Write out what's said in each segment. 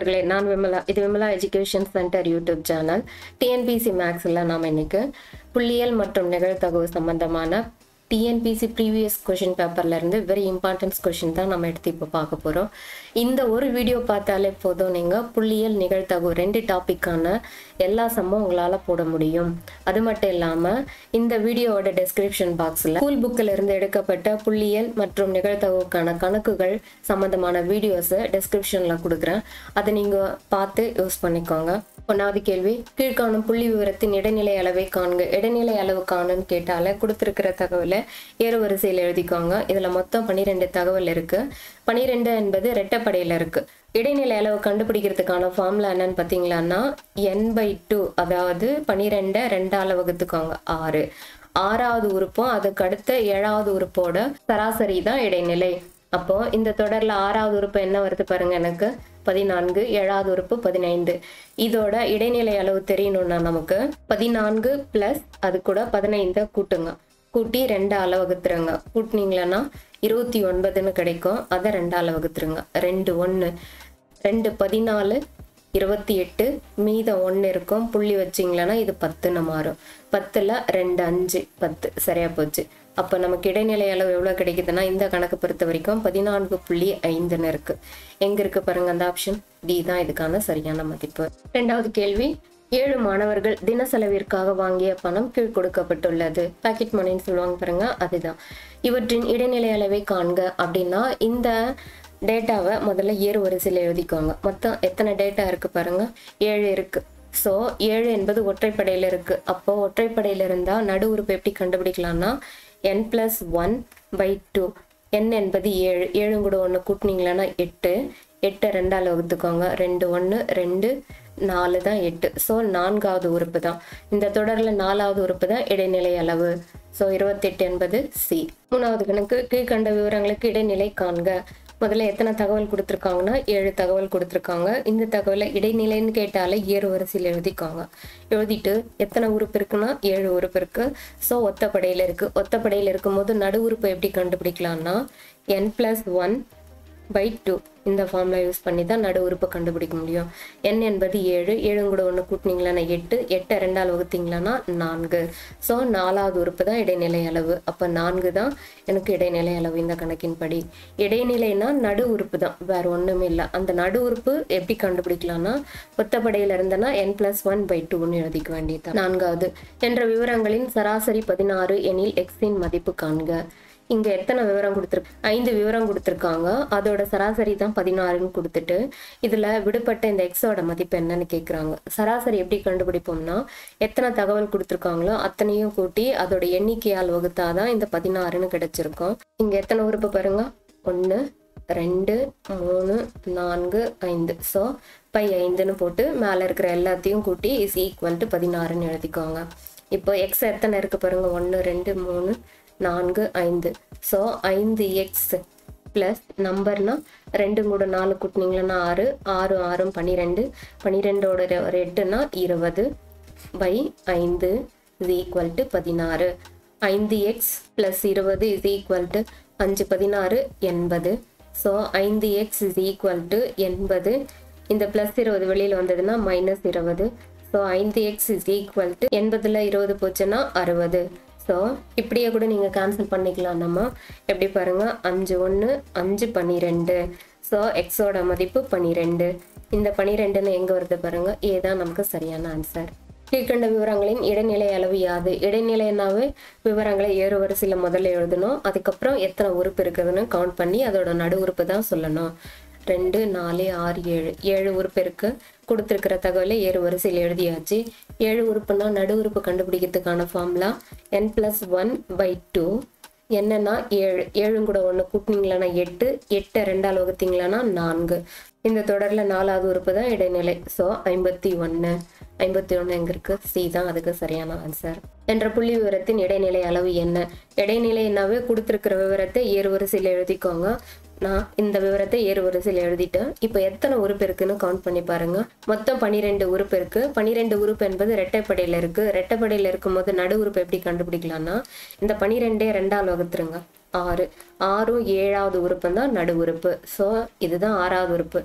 நண்பர்களே நான் விமலா இது Vimala education centre YouTube channel TNPSC மேக்ஸில் நாம் இன்னைக்கு புள்ளியியல் மற்றும் நிகழ்தகவு சம்பந்தமான டிஎன்பிசி ப்ரீவியஸ் கொஷின் பேப்பர்ல இருந்து வெரி இம்பார்ட்டன்ஸ் கொஷின் தான் நம்ம எடுத்து இப்போ பார்க்க போகிறோம் இந்த ஒரு வீடியோ பார்த்தாலே போதும் நீங்கள் புள்ளியியல் நிகழ்தகவு ரெண்டு டாப்பிக்கான எல்லா சம்மும் உங்களால் போட முடியும் அது மட்டும் இல்லாமல் இந்த வீடியோவோட டெஸ்கிரிப்ஷன் பாக்ஸில் ஸ்கூல் புக்கில் இருந்து எடுக்கப்பட்ட புள்ளியியல் மற்றும் நிகழ்தகவுக்கான கணக்குகள் சம்பந்தமான வீடியோஸை டெஸ்கிரிப்ஷனில் கொடுக்குறேன் அதை நீங்கள் பார்த்து யூஸ் பண்ணிக்கோங்க ஒன்றாவது கேள்வி கீழ்காணும் புள்ளி விவரத்தின் இடைநிலை அளவை காண்க இடைநிலை அளவு காணுன்னு கேட்டாலே கொடுத்துருக்கிற தகவலை ஏறு வரிசையில் எழுதிக்கோங்க இதில் மொத்தம் பன்னிரெண்டு தகவல் இருக்கு பன்னிரெண்டு என்பது ரெட்டப்படையில் இருக்கு இடைநிலை அளவு கண்டுபிடிக்கிறதுக்கான ஃபார்முலா என்னன்னு பார்த்தீங்களான்னா என் பை டூ அதாவது பன்னிரெண்டை ரெண்டால வகுத்துக்கோங்க ஆறு ஆறாவது உறுப்பும் அதுக்கு அடுத்த ஏழாவது உறுப்போட சராசரி தான் இடைநிலை அப்போ இந்த தொடர்ல ஆறாவது உறுப்பு என்ன வருது பாருங்க எனக்கு பதினான்கு ஏழாவது உறுப்பு பதினைந்து இதோட இடைநிலை அளவு தெரியணும்னா நமக்கு பதினான்கு பிளஸ் அது கூட பதினைந்த கூட்டுங்க கூட்டி ரெண்டால வகுத்துருங்க கூட்டினீங்களன்னா இருபத்தி ஒன்பதுன்னு கிடைக்கும் அதை ரெண்டால வகுத்துருங்க ரெண்டு ஒன்று ரெண்டு பதினாலு இருபத்தி எட்டு மீதம் ஒன்று இருக்கும் புள்ளி வச்சிங்களன்னா இது பத்துன்னு மாறும் பத்தில் ரெண்டு அஞ்சு பத்து சரியா போச்சு அப்போ நமக்கு இடைநிலை அளவு எவ்வளோ கிடைக்குதுன்னா இந்த கணக்கு பொறுத்த வரைக்கும் பதினான்கு புள்ளி ஐந்துன்னு இருக்கு எங்க இருக்கு பாருங்க அந்த ஆப்ஷன் டி தான் இதுக்கான சரியான மதிப்பு ரெண்டாவது கேள்வி ஏழு மாணவர்கள் தின செலவிற்காக வாங்கிய பணம் கீழ் கொடுக்கப்பட்டுள்ளது பாக்கெட் மணின்னு சொல்லுவாங்க பாருங்க அதுதான் இவற்றின் இடைநிலை அளவை காண்க அப்படின்னா இந்த டேட்டாவை முதல்ல ஏறு வரிசையில் எழுதிக்கோங்க மொத்தம் எத்தனை டேட்டா இருக்கு பாருங்க ஏழு இருக்கு ஸோ ஏழு என்பது ஒற்றைப்படையில் இருக்கு அப்போ ஒற்றைப்படையில் இருந்தால் நடு உறுப்பு எப்படி கண்டுபிடிக்கலாம்னா n plus one by two n என்பது ஏழு ஏழு கூட ஒன்று கூட்டினீங்களன்னா எட்டு எட்டை ரெண்டால் வகுத்துக்கோங்க ரெண்டு ஒன்று ரெண்டு நாலு தான் எட்டு ஸோ நான்காவது உறுப்பு தான் இந்த தொடரில் நாலாவது உறுப்பு தான் இடைநிலை அளவு ஸோ இருபத்தெட்டு என்பது சி மூணாவது கணக்கு கீழ்கண்ட விவரங்களுக்கு இடைநிலை காண்க முதல்ல எத்தனை தகவல் கொடுத்துருக்காங்கன்னா ஏழு தகவல் கொடுத்துருக்காங்க இந்த தகவலை இடைநிலைன்னு கேட்டாலே ஏறு வரிசையில் எழுதிக்காங்க எழுதிட்டு எத்தனை உறுப்பு இருக்குன்னா ஏழு உறுப்பு இருக்கு ஸோ ஒத்தப்படையில் இருக்கு ஒத்தப்படையில் இருக்கும்போது நடு உறுப்பு எப்படி கண்டுபிடிக்கலாம்னா n plus one by two இந்த ஃபார்முலா யூஸ் பண்ணி தான் நடு உறுப்பு கண்டுபிடிக்க முடியும் என் என்பது ஏழு ஏழு கூட ஒன்று கூட்டினீங்களான்னா எட்டு எட்டை ரெண்டால் வகுத்தீங்களான்னா நான்கு ஸோ நாலாவது உறுப்பு தான் இடைநிலை அளவு அப்போ நான்கு தான் எனக்கு இடைநிலை அளவு இந்த கணக்கின் படி இடைநிலைனா நடு உறுப்பு தான் வேற ஒன்றுமே இல்லை அந்த நடு உறுப்பு எப்படி கண்டுபிடிக்கலாம்னா ஒத்தப்படையில் இருந்தனா என் பிளஸ் ஒன் பை டூன்னு எழுதிக்க வேண்டியது நான்காவது என்ற விவரங்களின் சராசரி பதினாறு எனில் எக்ஸின் மதிப்பு காண்க இங்க எத்தனை விவரம் கொடுத்துருக்கு ஐந்து விவரம் கொடுத்துருக்காங்க அதோட சராசரி தான் பதினாறுன்னு கொடுத்துட்டு இதுல விடுபட்ட இந்த எக்ஸோட மதிப்பு என்னன்னு கேக்குறாங்க சராசரி எப்படி கண்டுபிடிப்போம்னா எத்தனை தகவல் கொடுத்துருக்காங்களோ அத்தனையும் கூட்டி அதோட எண்ணிக்கையால் வகுத்தாதான் இந்த பதினாறுன்னு கிடைச்சிருக்கும் இங்க எத்தனை உறுப்பு பாருங்க ஒன்று ரெண்டு மூணு நான்கு ஐந்து ஸோ பை ஐந்துன்னு போட்டு மேலே இருக்கிற எல்லாத்தையும் கூட்டி இஸ் ஈக்குவல் டு பதினாறுன்னு எழுதிக்கோங்க இப்போ எக்ஸ் எத்தனை இருக்கு பாருங்க ஒன்று ரெண்டு மூணு நான்கு ஐந்து ஸோ ஐந்து எக்ஸ் ப்ளஸ் நம்பர்னா ரெண்டு கூட நாலு கூட்டினீங்களன்னா ஆறு ஆறு ஆறும் பன்னிரெண்டு பன்னிரெண்டோட ஒரு எட்டுனா இருபது பை ஐந்து இஸ் ஈக்குவல் டு பதினாறு ஐந்து எக்ஸ் ப்ளஸ் இருபது இஸ் ஈக்குவல் டு அஞ்சு பதினாறு எண்பது ஸோ ஐந்து எக்ஸ் இஸ் ஈக்குவல் டு எண்பது இந்த ப்ளஸ் இருபது வெளியில் வந்ததுன்னா மைனஸ் இருபது ஸோ ஐந்து எக்ஸ் இஸ் ஈக்குவல் டு எண்பதில் இருபது போச்சுன்னா அறுபது ஸோ இப்படியே கூட நீங்கள் கேன்சல் பண்ணிக்கலாம் நம்ம எப்படி பாருங்க அஞ்சு ஒன்று அஞ்சு பன்னிரெண்டு ஸோ எக்ஸோட மதிப்பு பன்னிரெண்டு இந்த பன்னிரெண்டுன்னு எங்கே வருது பாருங்க ஏதான் நமக்கு சரியான ஆன்சர் கீழ்கண்ட விவரங்களின் இடைநிலை அளவு யாது இடைநிலைனாவே விவரங்களை ஏறு வரிசையில் முதல்ல எழுதணும் அதுக்கப்புறம் எத்தனை உறுப்பு இருக்குதுன்னு கவுண்ட் பண்ணி அதோட நடு உறுப்பு தான் சொல்லணும் ரெண்டு நாலு ஆறு ஏழு ஏழு உறுப்பு இருக்கு கொடுத்துருக்கிற தகவலை ஏறு வரிசையில் எழுதியாச்சு ஏழு உறுப்புனா நடு உறுப்பு கண்டுபிடிக்கிறதுக்கான formula n plus one by two என்னன்னா ஏழு ஏழும் கூட ஒன்று கூட்டினீங்களான்னா எட்டு எட்டை ரெண்டால் வகுத்தீங்களான்னா நான்கு இந்த தொடரில் நாலாவது உறுப்பு தான் இடைநிலை ஸோ ஐம்பத்தி ஒன்று ஐம்பத்தி ஒன்று எங்க இருக்கு சி தான் அதுக்கு சரியான ஆன்சர் என்ற புள்ளி விவரத்தின் இடைநிலை அளவு என்ன இடைநிலைனாவே கொடுத்துருக்கிற விவரத்தை ஏறு வரிசையில் எழுதிக்கோங்க நான் இந்த விவரத்தை ஏறு வரிசையில் எழுதிட்டேன் இப்போ எத்தனை உறுப்பு இருக்குன்னு கவுண்ட் பண்ணி பாருங்க மொத்தம் பன்னிரெண்டு உறுப்பு இருக்கு பன்னிரெண்டு உறுப்பு என்பது ரெட்டைப்படையில் இருக்கு ரெட்டைப்படையில் இருக்கும்போது நடு உறுப்பு எப்படி கண்டுபிடிக்கலாம்னா இந்த பன்னிரெண்டே ரெண்டால் வகுத்துருங்க ஆறு ஆறும் ஏழாவது உறுப்பு தான் நடு உறுப்பு ஸோ இதுதான் ஆறாவது உறுப்பு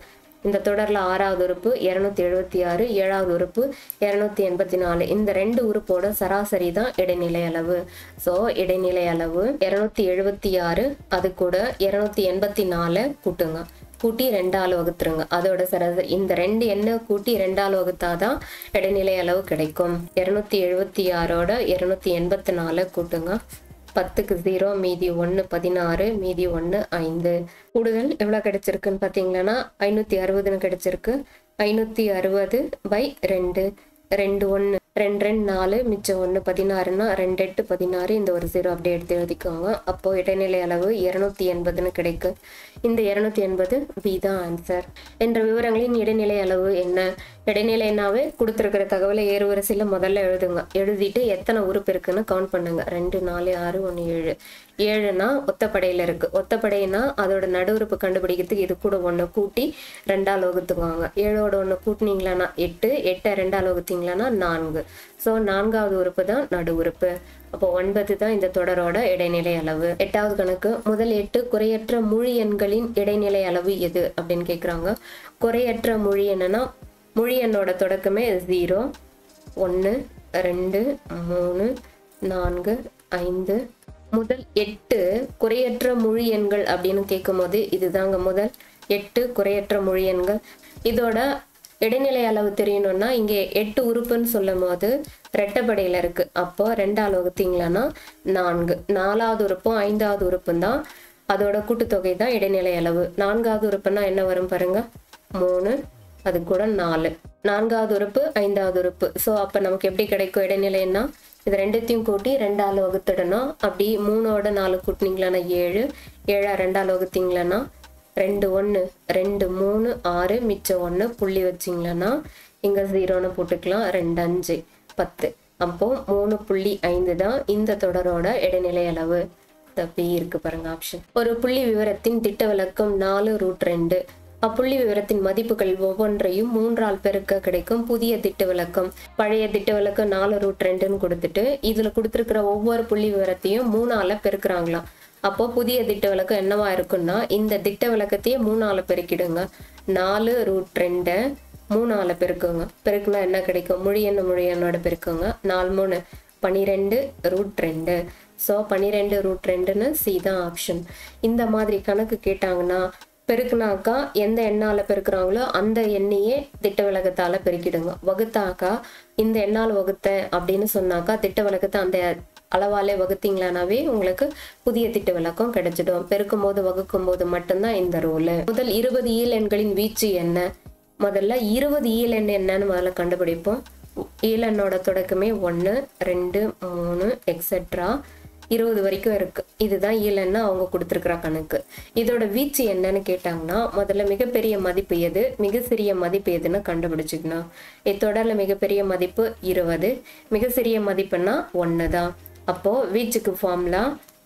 இந்த தொடரில் ஆறாவது உறுப்பு இரநூத்தி எழுபத்தி ஆறு ஏழாவது உறுப்பு இரநூத்தி எண்பத்தி நாலு இந்த ரெண்டு உறுப்போட சராசரி தான் இடைநிலை அளவு ஸோ இடைநிலை அளவு இரநூத்தி எழுபத்தி ஆறு அது கூட இரநூத்தி எண்பத்தி நாலு கூட்டுங்க கூட்டி ரெண்டால் வகுத்துருங்க அதோட சராசரி இந்த ரெண்டு எண்ணை கூட்டி ரெண்டால் வகுத்தாதான் இடைநிலை அளவு கிடைக்கும் இரநூத்தி எழுபத்தி ஆறோட இரநூத்தி எண்பத்தி நாலு கூட்டுங்க பத்துக்கு ஜீரோ மீதி ஒன்று பதினாறு மீதி ஒன்று ஐந்து கூடுதல் எவ்வளோ கிடைச்சிருக்குன்னு பார்த்தீங்கன்னா ஐநூற்றி அறுபதுன்னு கிடைச்சிருக்கு ஐநூற்றி அறுபது பை ரெண்டு ரெண்டு ஒன்று ரெண்டு ரெண்டு நாலு மிச்சம் ஒன்று பதினாறுனா ரெண்டு எட்டு பதினாறு இந்த ஒரு ஜீரோ அப்படியே எடுத்து எழுதிக்கோங்க அப்போது இடைநிலை அளவு இரநூத்தி எண்பதுன்னு கிடைக்கும் இந்த இரநூத்தி எண்பது பி தான் ஆன்சர் என்ற விவரங்களின் இடைநிலை அளவு என்ன இடைநிலைனாவே கொடுத்துருக்கிற தகவலை ஏறு வரிசையில் முதல்ல எழுதுங்க எழுதிட்டு எத்தனை உறுப்பு இருக்குன்னு கவுண்ட் பண்ணுங்க ரெண்டு நாலு ஆறு ஒன்று ஏழு ஏழுனா ஒத்தப்படையில் இருக்கு ஒத்தப்படைனா அதோட நடு உறுப்பு கண்டுபிடிக்கிறதுக்கு இது கூட ஒன்று கூட்டி ரெண்டால் வகுத்துக்குவாங்க ஏழோட ஒன்று கூட்டினீங்களான்னா எட்டு எட்டை ரெண்டால் வகுத்தீங்களான்னா நான்கு ஸோ நான்காவது உறுப்பு தான் நடு உறுப்பு அப்போ ஒன்பது தான் இந்த தொடரோட இடைநிலை அளவு எட்டாவது கணக்கு முதல் எட்டு குறையற்ற முழு எண்களின் இடைநிலை அளவு எது அப்படின்னு கேட்குறாங்க குறையற்ற மொழி என்னன்னா மொழி எண்ணோட தொடக்கமே ஜீரோ ஒன்று ரெண்டு மூணு நான்கு ஐந்து முதல் எட்டு குறையற்ற மொழி எண்கள் அப்படின்னு கேட்கும்போது இதுதாங்க முதல் எட்டு குறையற்ற மொழி எண்கள் இதோட இடைநிலை அளவு தெரியணும்னா இங்கே எட்டு உறுப்புன்னு சொல்லும் போது ரெட்டப்படையில் இருக்கு அப்போ ரெண்டால் வகுத்தீங்களான்னா நான்கு நாலாவது உறுப்பும் ஐந்தாவது உறுப்பும் தான் அதோட கூட்டுத்தொகை தான் இடைநிலை அளவு நான்காவது உறுப்புன்னா என்ன வரும் பாருங்க மூணு அது கூட நாலு நான்காவது உறுப்பு ஐந்தாவது உறுப்பு ஸோ அப்போ நமக்கு எப்படி கிடைக்கும் இடைநிலைன்னா இது ரெண்டுத்தையும் கூட்டி ரெண்டால் வகுத்துடணும் அப்படி மூணோட நாலு கூட்டினீங்களான்னா ஏழு ஏழா ரெண்டால் வகுத்தீங்களான்னா ரெண்டு ஒன்று ரெண்டு மூணு ஆறு மிச்சம் ஒன்று புள்ளி வச்சிங்களன்னா இங்கே ஜீரோன்னு போட்டுக்கலாம் ரெண்டு அஞ்சு பத்து அப்போ மூணு புள்ளி ஐந்து தான் இந்த தொடரோட இடைநிலை அளவு தப்பி இருக்கு பாருங்க ஆப்ஷன் ஒரு புள்ளி விவரத்தின் திட்ட விளக்கம் நாலு ரூட் ரெண்டு அப்புள்ளி விவரத்தின் மதிப்புகள் ஒவ்வொன்றையும் மூன்றால் பெருக்க கிடைக்கும் புதிய திட்ட விளக்கம் பழைய திட்ட விளக்கம் நாலு ரூட் ரெண்டுன்னு கொடுத்துட்டு இதுல கொடுத்துருக்கிற ஒவ்வொரு புள்ளி விவரத்தையும் மூணால பெருக்குறாங்களாம் அப்போ புதிய திட்ட விளக்கம் என்னவா இருக்குன்னா இந்த திட்ட விளக்கத்தையே மூணால பெருக்கிடுங்க நாலு ரூட் ரெண்டை மூணால பெருக்குங்க பெருக்குனா என்ன கிடைக்கும் முழு எண்ணு முழு எண்ணோட பெருக்குங்க நாலு மூணு பன்னிரெண்டு ரூட் ரெண்டு ஸோ பன்னிரெண்டு ரூட் ரெண்டுன்னு சி தான் ஆப்ஷன் இந்த மாதிரி கணக்கு கேட்டாங்கன்னா பெருக்குனாக்கா எந்த எண்ணால் பெருக்குறாங்களோ அந்த எண்ணையே திட்ட விளக்கத்தால் பெருக்கிடுங்க வகுத்தாக்கா இந்த எண்ணால் வகுத்தேன் அப்படின்னு சொன்னாக்கா திட்ட விளக்கத்தை அந்த அளவாலே வகுத்தீங்களானாவே உங்களுக்கு புதிய திட்ட விளக்கம் கிடைச்சிடும் பெருக்கும் போது வகுக்கும் போது மட்டும்தான் இந்த ரூலு முதல் இருபது ஈல் எண்களின் வீச்சு என்ன முதல்ல இருபது ஈல் எண் என்னன்னு முதல்ல கண்டுபிடிப்போம் ஈல் எண்ணோட தொடக்கமே ஒன்று ரெண்டு மூணு எக்ஸெட்ரா இருபது வரைக்கும் இருக்கு இதுதான் ஈலன்னு அவங்க கொடுத்துருக்குற கணக்கு இதோட வீச்சு என்னன்னு கேட்டாங்கன்னா முதல்ல மிகப்பெரிய மதிப்பு எது மிக சிறிய மதிப்பு எதுன்னு கண்டுபிடிச்சிக்கணும் இத்தொடரில் மிகப்பெரிய மதிப்பு இருபது மிக சிறிய மதிப்புன்னா ஒன்று தான் அப்போ வீச்சுக்கு formula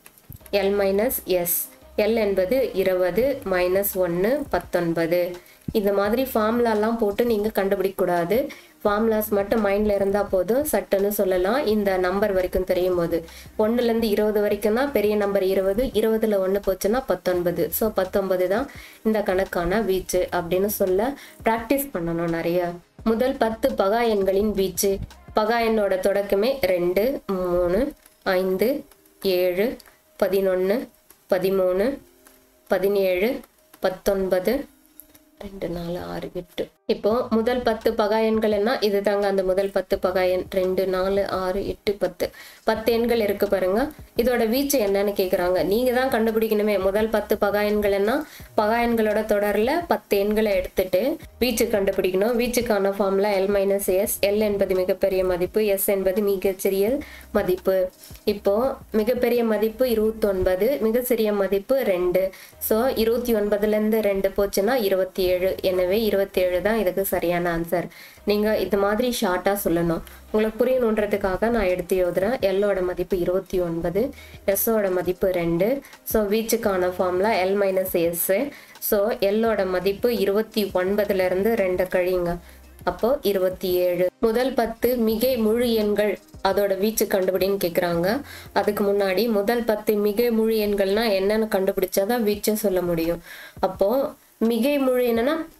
L minus S L என்பது இருபது மைனஸ் ஒன்று பத்தொன்பது இந்த மாதிரி ஃபார்முலாலாம் போட்டு நீங்கள் கண்டுபிடிக்கக்கூடாது ஃபார்முலாஸ் மட்டும் மைண்டில் இருந்தால் போதும் சட்டுன்னு சொல்லலாம் இந்த நம்பர் வரைக்கும் தெரியும் போது ஒன்றுலேருந்து இருபது வரைக்கும் தான் பெரிய நம்பர் இருபது இருபதுல ஒன்று போச்சுன்னா பத்தொன்பது ஸோ பத்தொன்பது தான் இந்த கணக்கான வீச்சு அப்படின்னு சொல்ல ப்ராக்டிஸ் பண்ணணும் நிறைய முதல் பத்து பகா எண்களின் வீச்சு பகா எண்ணோட தொடக்கமே ரெண்டு மூணு ஐந்து ஏழு பதினொன்று பதிமூணு பதினேழு பத்தொன்பது ரெண்டு நாலு ஆறு எட்டு இப்போ முதல் பத்து பகாயன்கள் என்ன இது தாங்க அந்த முதல் பத்து பகாயன் ரெண்டு நாலு ஆறு எட்டு பத்து பத்து எண்கள் இருக்கு பாருங்க இதோட வீச்சு என்னன்னு கேக்குறாங்க நீங்க தான் கண்டுபிடிக்கணுமே முதல் பத்து பகாயன்கள் என்ன பகாயன்களோட தொடர்ல பத்து எண்களை எடுத்துட்டு வீச்சு கண்டுபிடிக்கணும் வீச்சுக்கான formula L minus S L என்பது மிகப்பெரிய மதிப்பு எஸ் என்பது மிகச்சிறிய மதிப்பு இப்போ மிகப்பெரிய மதிப்பு இருபத்தொன்பது மிக சிறிய மதிப்பு ரெண்டு ஸோ இருபத்தி ஒன்பதுல இருந்து ரெண்டு போச்சுன்னா இருபத்தி ஏழு எனவே இருபத்தி ஏழு தான் இதுக்கு சரியான ஆன்சர் நீங்க இது மாதிரி ஷார்ட்டா சொல்லணும் உங்களுக்கு புரியணுன்றதுக்காக நான் எடுத்து எழுதுறேன் எல்லோட மதிப்பு இருபத்தி ஒன்பது எஸ்ஸோட மதிப்பு ரெண்டு ஸோ வீச்சுக்கான formula L minus S so எல்லோட மதிப்பு இருபத்தி ஒன்பதுல இருந்து ரெண்டு கழிங்க அப்போ இருபத்தி ஏழு முதல் பத்து மிகை முழு எண்கள் அதோட வீச்சு கண்டுபிடின்னு கேக்குறாங்க அதுக்கு முன்னாடி முதல் பத்து மிகை முழு எண்கள்னா என்னன்னு கண்டுபிடிச்சாதான் வீச்சை சொல்ல முடியும் அப்போ மிகை முழு என்னன்னா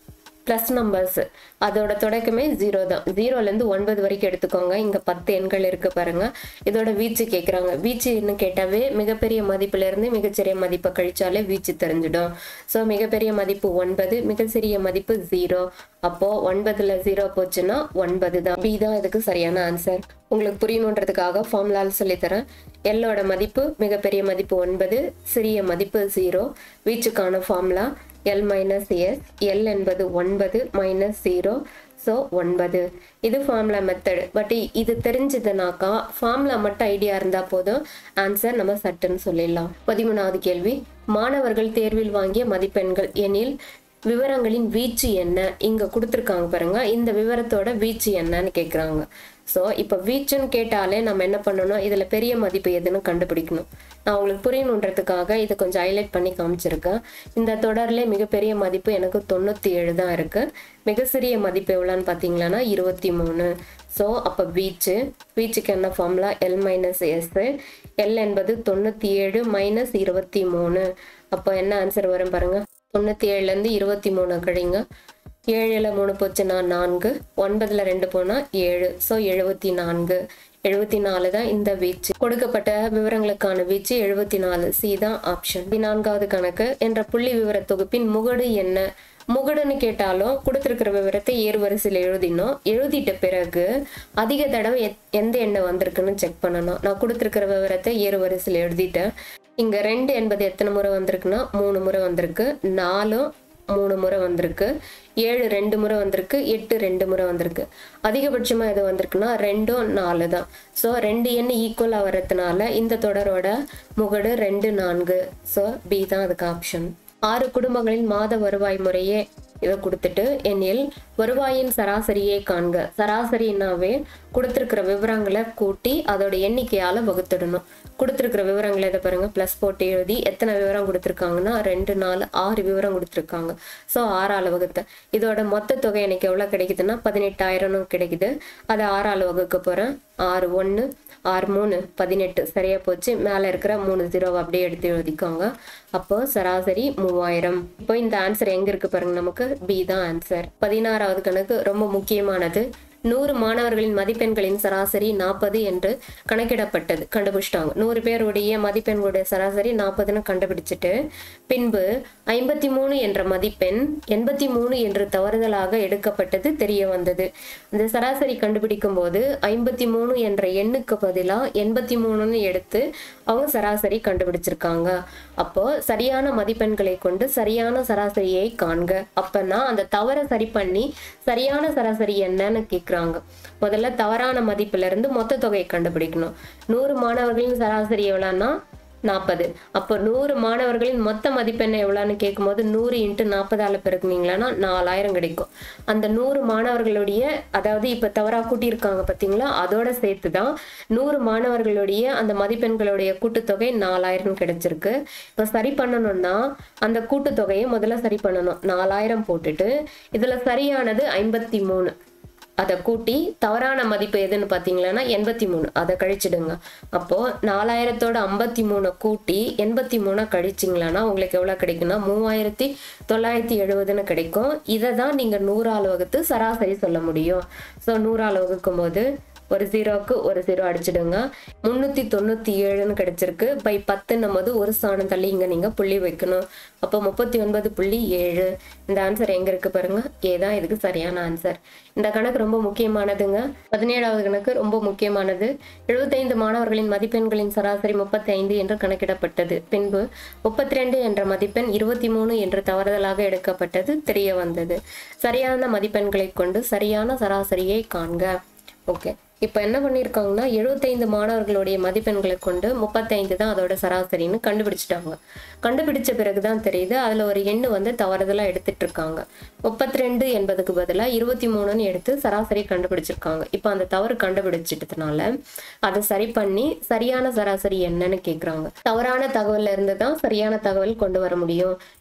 ப்ளஸ் நம்பர்ஸ் அதோட தொடக்கமே ஜீரோ தான் ஜீரோலேருந்து ஒன்பது வரைக்கும் எடுத்துக்கோங்க இங்கே பத்து எண்கள் இருக்கு பாருங்க இதோட வீச்சு கேட்குறாங்க வீச்சுன்னு கேட்டாவே மிகப்பெரிய மதிப்புலேருந்து மிகச்சிறிய மதிப்பை கழிச்சாலே வீச்சு தெரிஞ்சிடும் ஸோ மிகப்பெரிய மதிப்பு ஒன்பது மிக சிறிய மதிப்பு ஜீரோ அப்போ ஒன்பதுல ஜீரோ போச்சுன்னா ஒன்பது தான் பி தான் இதுக்கு சரியான ஆன்சர் உங்களுக்கு புரியணுன்றதுக்காக ஃபார்முலால் சொல்லித்தரேன் எல்லோட மதிப்பு மிகப்பெரிய மதிப்பு ஒன்பது சிறிய மதிப்பு ஜீரோ வீச்சுக்கான formula L minus S L என்பது ஒன்பது மைனஸ் ஜீரோ ஸோ ஒன்பது இது ஃபார்முலா மெத்தடு பட் இது தெரிஞ்சதுனாக்கா ஃபார்முலா மட்டும் ஐடியா இருந்தால் போதும் ஆன்சர் நம்ம சட்டுன்னு சொல்லிடலாம் பதிமூணாவது கேள்வி மாணவர்கள் தேர்வில் வாங்கிய மதிப்பெண்கள் எனில் விவரங்களின் வீச்சு என்ன இங்க கொடுத்துருக்காங்க பாருங்க இந்த விவரத்தோட வீச்சு என்னன்னு கேட்குறாங்க ஸோ இப்போ வீச்சுன்னு கேட்டாலே நம்ம என்ன பண்ணணும் இதில் பெரிய மதிப்பு எதுன்னு கண்டுபிடிக்கணும் நான் உங்களுக்கு புரியணுன்றதுக்காக இதை கொஞ்சம் ஹைலைட் பண்ணி காமிச்சிருக்கேன் இந்த தொடர்ல மிகப்பெரிய மதிப்பு எனக்கு தொண்ணூற்றி ஏழு தான் இருக்கு மிக சிறிய மதிப்பு எவ்வளோன்னு பார்த்தீங்களன்னா இருபத்தி மூணு ஸோ அப்போ வீச்சு வீச்சுக்கு என்ன formula L minus S L என்பது தொண்ணூற்றி ஏழு மைனஸ் இருபத்தி மூணு அப்போ என்ன ஆன்சர் வரும் பாருங்க தொண்ணூற்றி ஏழுலேருந்து இருபத்தி மூணு கழிங்க ஏழில் மூணு போச்சுன்னா நான்கு ஒன்பதில் ரெண்டு போனால் ஏழு ஸோ எழுபத்தி நான்கு எழுபத்தி நாலு தான் இந்த வீச்சு கொடுக்கப்பட்ட விவரங்களுக்கான வீச்சு எழுபத்தி நாலு சி தான் ஆப்ஷன் பதினான்காவது கணக்கு என்ற புள்ளி விவர தொகுப்பின் முகடு என்ன முகடுன்னு கேட்டாலும் கொடுத்துருக்கிற விவரத்தை ஏறுவரிசையில் எழுதினோம் எழுதிட்ட பிறகு அதிக தடவை எத்- எந்த எண்ணெய் வந்திருக்குன்னு செக் பண்ணணும் நான் கொடுத்துருக்கிற விவரத்தை ஏறுவரிசையில் எழுதிட்டேன் இங்க ரெண்டு என்பது எத்தனை முறை வந்திருக்குன்னா மூணு முறை வந்திருக்கு நாலும் மூணு முறை வந்திருக்கு ஏழு ரெண்டு முறை வந்திருக்கு எட்டு ரெண்டு முறை வந்திருக்கு அதிகபட்சமாக எது வந்திருக்குன்னா ரெண்டும் நாலு தான் ஸோ ரெண்டு எண் ஈக்குவலாக வர்றதுனால இந்த தொடரோட முகடு ரெண்டு நான்கு ஸோ பி தான் அதுக்கு ஆப்ஷன் ஆறு குடும்பங்களின் மாத வருவாய் முறையே இதை கொடுத்துட்டு எண்ணில் வருவாயின் சராசரியை காண்க சராசரினாவே கொடுத்துருக்கிற விவரங்களை கூட்டி அதோட எண்ணிக்கையால வகுத்துடணும் கொடுத்துருக்கிற விவரங்களை இதை பாருங்க ப்ளஸ் போட்டு எழுதி எத்தனை விவரம் கொடுத்துருக்காங்கன்னா ரெண்டு நாலு ஆறு விவரம் கொடுத்துருக்காங்க ஸோ ஆறால் வகுத்த இதோட மொத்த தொகை எனக்கு எவ்வளோ கிடைக்குதுன்னா பதினெட்டாயிரம்னு கிடைக்குது அதை ஆறால் வகுக்க போகிறேன் ஆறு ஒன்று ஆறு மூணு பதினெட்டு சரியா போச்சு மேலே இருக்கிற மூணு ஜீரோவை அப்படியே எடுத்து எழுதிக்கோங்க அப்போ சராசரி மூவாயிரம் இப்போ இந்த ஆன்சர் எங்க இருக்கு பாருங்க நமக்கு பி தான் ஆன்சர் பதினாறாவது கணக்கு ரொம்ப முக்கியமானது நூறு மாணவர்களின் மதிப்பெண்களின் சராசரி நாற்பது என்று கணக்கிடப்பட்டது கண்டுபிடிச்சிட்டாங்க நூறு பேருடைய மதிப்பெண்களுடைய சராசரி நாற்பதுன்னு கண்டுபிடிச்சிட்டு பின்பு ஐம்பத்தி மூணு என்ற மதிப்பெண் எண்பத்தி மூணு என்று தவறுதலாக எடுக்கப்பட்டது தெரிய வந்தது இந்த சராசரி கண்டுபிடிக்கும் போது ஐம்பத்தி மூணு என்ற எண்ணுக்கு பதிலா எண்பத்தி மூணுன்னு எடுத்து அவங்க சராசரி கண்டுபிடிச்சிருக்காங்க அப்போ சரியான மதிப்பெண்களை கொண்டு சரியான சராசரியை காண்க அப்பனா அந்த தவறை சரி பண்ணி சரியான சராசரி என்னன்னு கேக்குறாங்க முதல்ல தவறான மதிப்புல இருந்து மொத்த தொகையை கண்டுபிடிக்கணும் நூறு மாணவர்களின் சராசரி எவ்வளோன்னா நாற்பது அப்போ நூறு மாணவர்களின் மொத்த மதிப்பெண் எவ்வளோன்னு கேட்கும்போது நூறு இன்ட்டு நாற்பதால பெருக்குனீங்களான்னா நாலாயிரம் கிடைக்கும் அந்த நூறு மாணவர்களுடைய அதாவது இப்போ தவறாக கூட்டியிருக்காங்க பார்த்தீங்களா அதோட சேர்த்து தான் நூறு மாணவர்களுடைய அந்த மதிப்பெண்களுடைய கூட்டுத்தொகை நாலாயிரம் கிடைச்சிருக்கு இப்போ சரி பண்ணணும்னா அந்த கூட்டுத்தொகையை முதல்ல சரி பண்ணணும் நாலாயிரம் போட்டுட்டு இதில் சரியானது ஐம்பத்தி மூணு அதை கூட்டி தவறான மதிப்பு எதுன்னு பார்த்தீங்களன்னா எண்பத்தி மூணு அதை கழிச்சிடுங்க அப்போ நாலாயிரத்தோட ஐம்பத்தி மூணை கூட்டி எண்பத்தி மூணை கழிச்சிங்களான்னா உங்களுக்கு எவ்வளோ கிடைக்குன்னா மூவாயிரத்தி தொள்ளாயிரத்தி எழுபதுன்னு கிடைக்கும் இதை தான் நீங்கள் நூறால் வகுத்து சராசரி சொல்ல முடியும் ஸோ நூறால் வகுக்கும் போது ஒரு ஜீரோவுக்கு ஒரு ஜீரோ அடிச்சிடுங்க முந்நூற்றி தொண்ணூற்றி ஏழுன்னு கிடைச்சிருக்கு பை பத்துன்னும் போது ஒரு ஸ்தானம் தள்ளி இங்கே நீங்கள் புள்ளி வைக்கணும் அப்போ முப்பத்தி ஒன்பது புள்ளி ஏழு இந்த ஆன்சர் எங்கே இருக்கு பாருங்க ஏ தான் இதுக்கு சரியான ஆன்சர் இந்த கணக்கு ரொம்ப முக்கியமானதுங்க பதினேழாவது கணக்கு ரொம்ப முக்கியமானது எழுபத்தைந்து மாணவர்களின் மதிப்பெண்களின் சராசரி முப்பத்தி ஐந்து என்று கணக்கிடப்பட்டது பின்பு முப்பத்தி ரெண்டு என்ற மதிப்பெண் இருபத்தி மூணு என்று தவறுதலாக எடுக்கப்பட்டது தெரிய வந்தது சரியான மதிப்பெண்களை கொண்டு சரியான சராசரியை காண்க ஓகே இப்போ என்ன பண்ணியிருக்காங்கன்னா எழுபத்தைந்து மாணவர்களுடைய மதிப்பெண்களை கொண்டு முப்பத்தைந்து தான் அதோட சராசரின்னு கண்டுபிடிச்சிட்டாங்க கண்டுபிடிச்ச பிறகு தான் தெரியுது அதில் ஒரு எண்ணு வந்து தவறுதலாக எடுத்துட்டு இருக்காங்க முப்பத்தி ரெண்டு என்பதுக்கு பதிலாக இருபத்தி மூணுன்னு எடுத்து சராசரி கண்டுபிடிச்சிருக்காங்க இப்போ அந்த தவறு கண்டுபிடிச்சிட்டதுனால அதை சரி பண்ணி சரியான சராசரி என்னன்னு கேட்குறாங்க தவறான தகவல்ல இருந்து தான் சரியான தகவல் கொண்டு வர முடியும்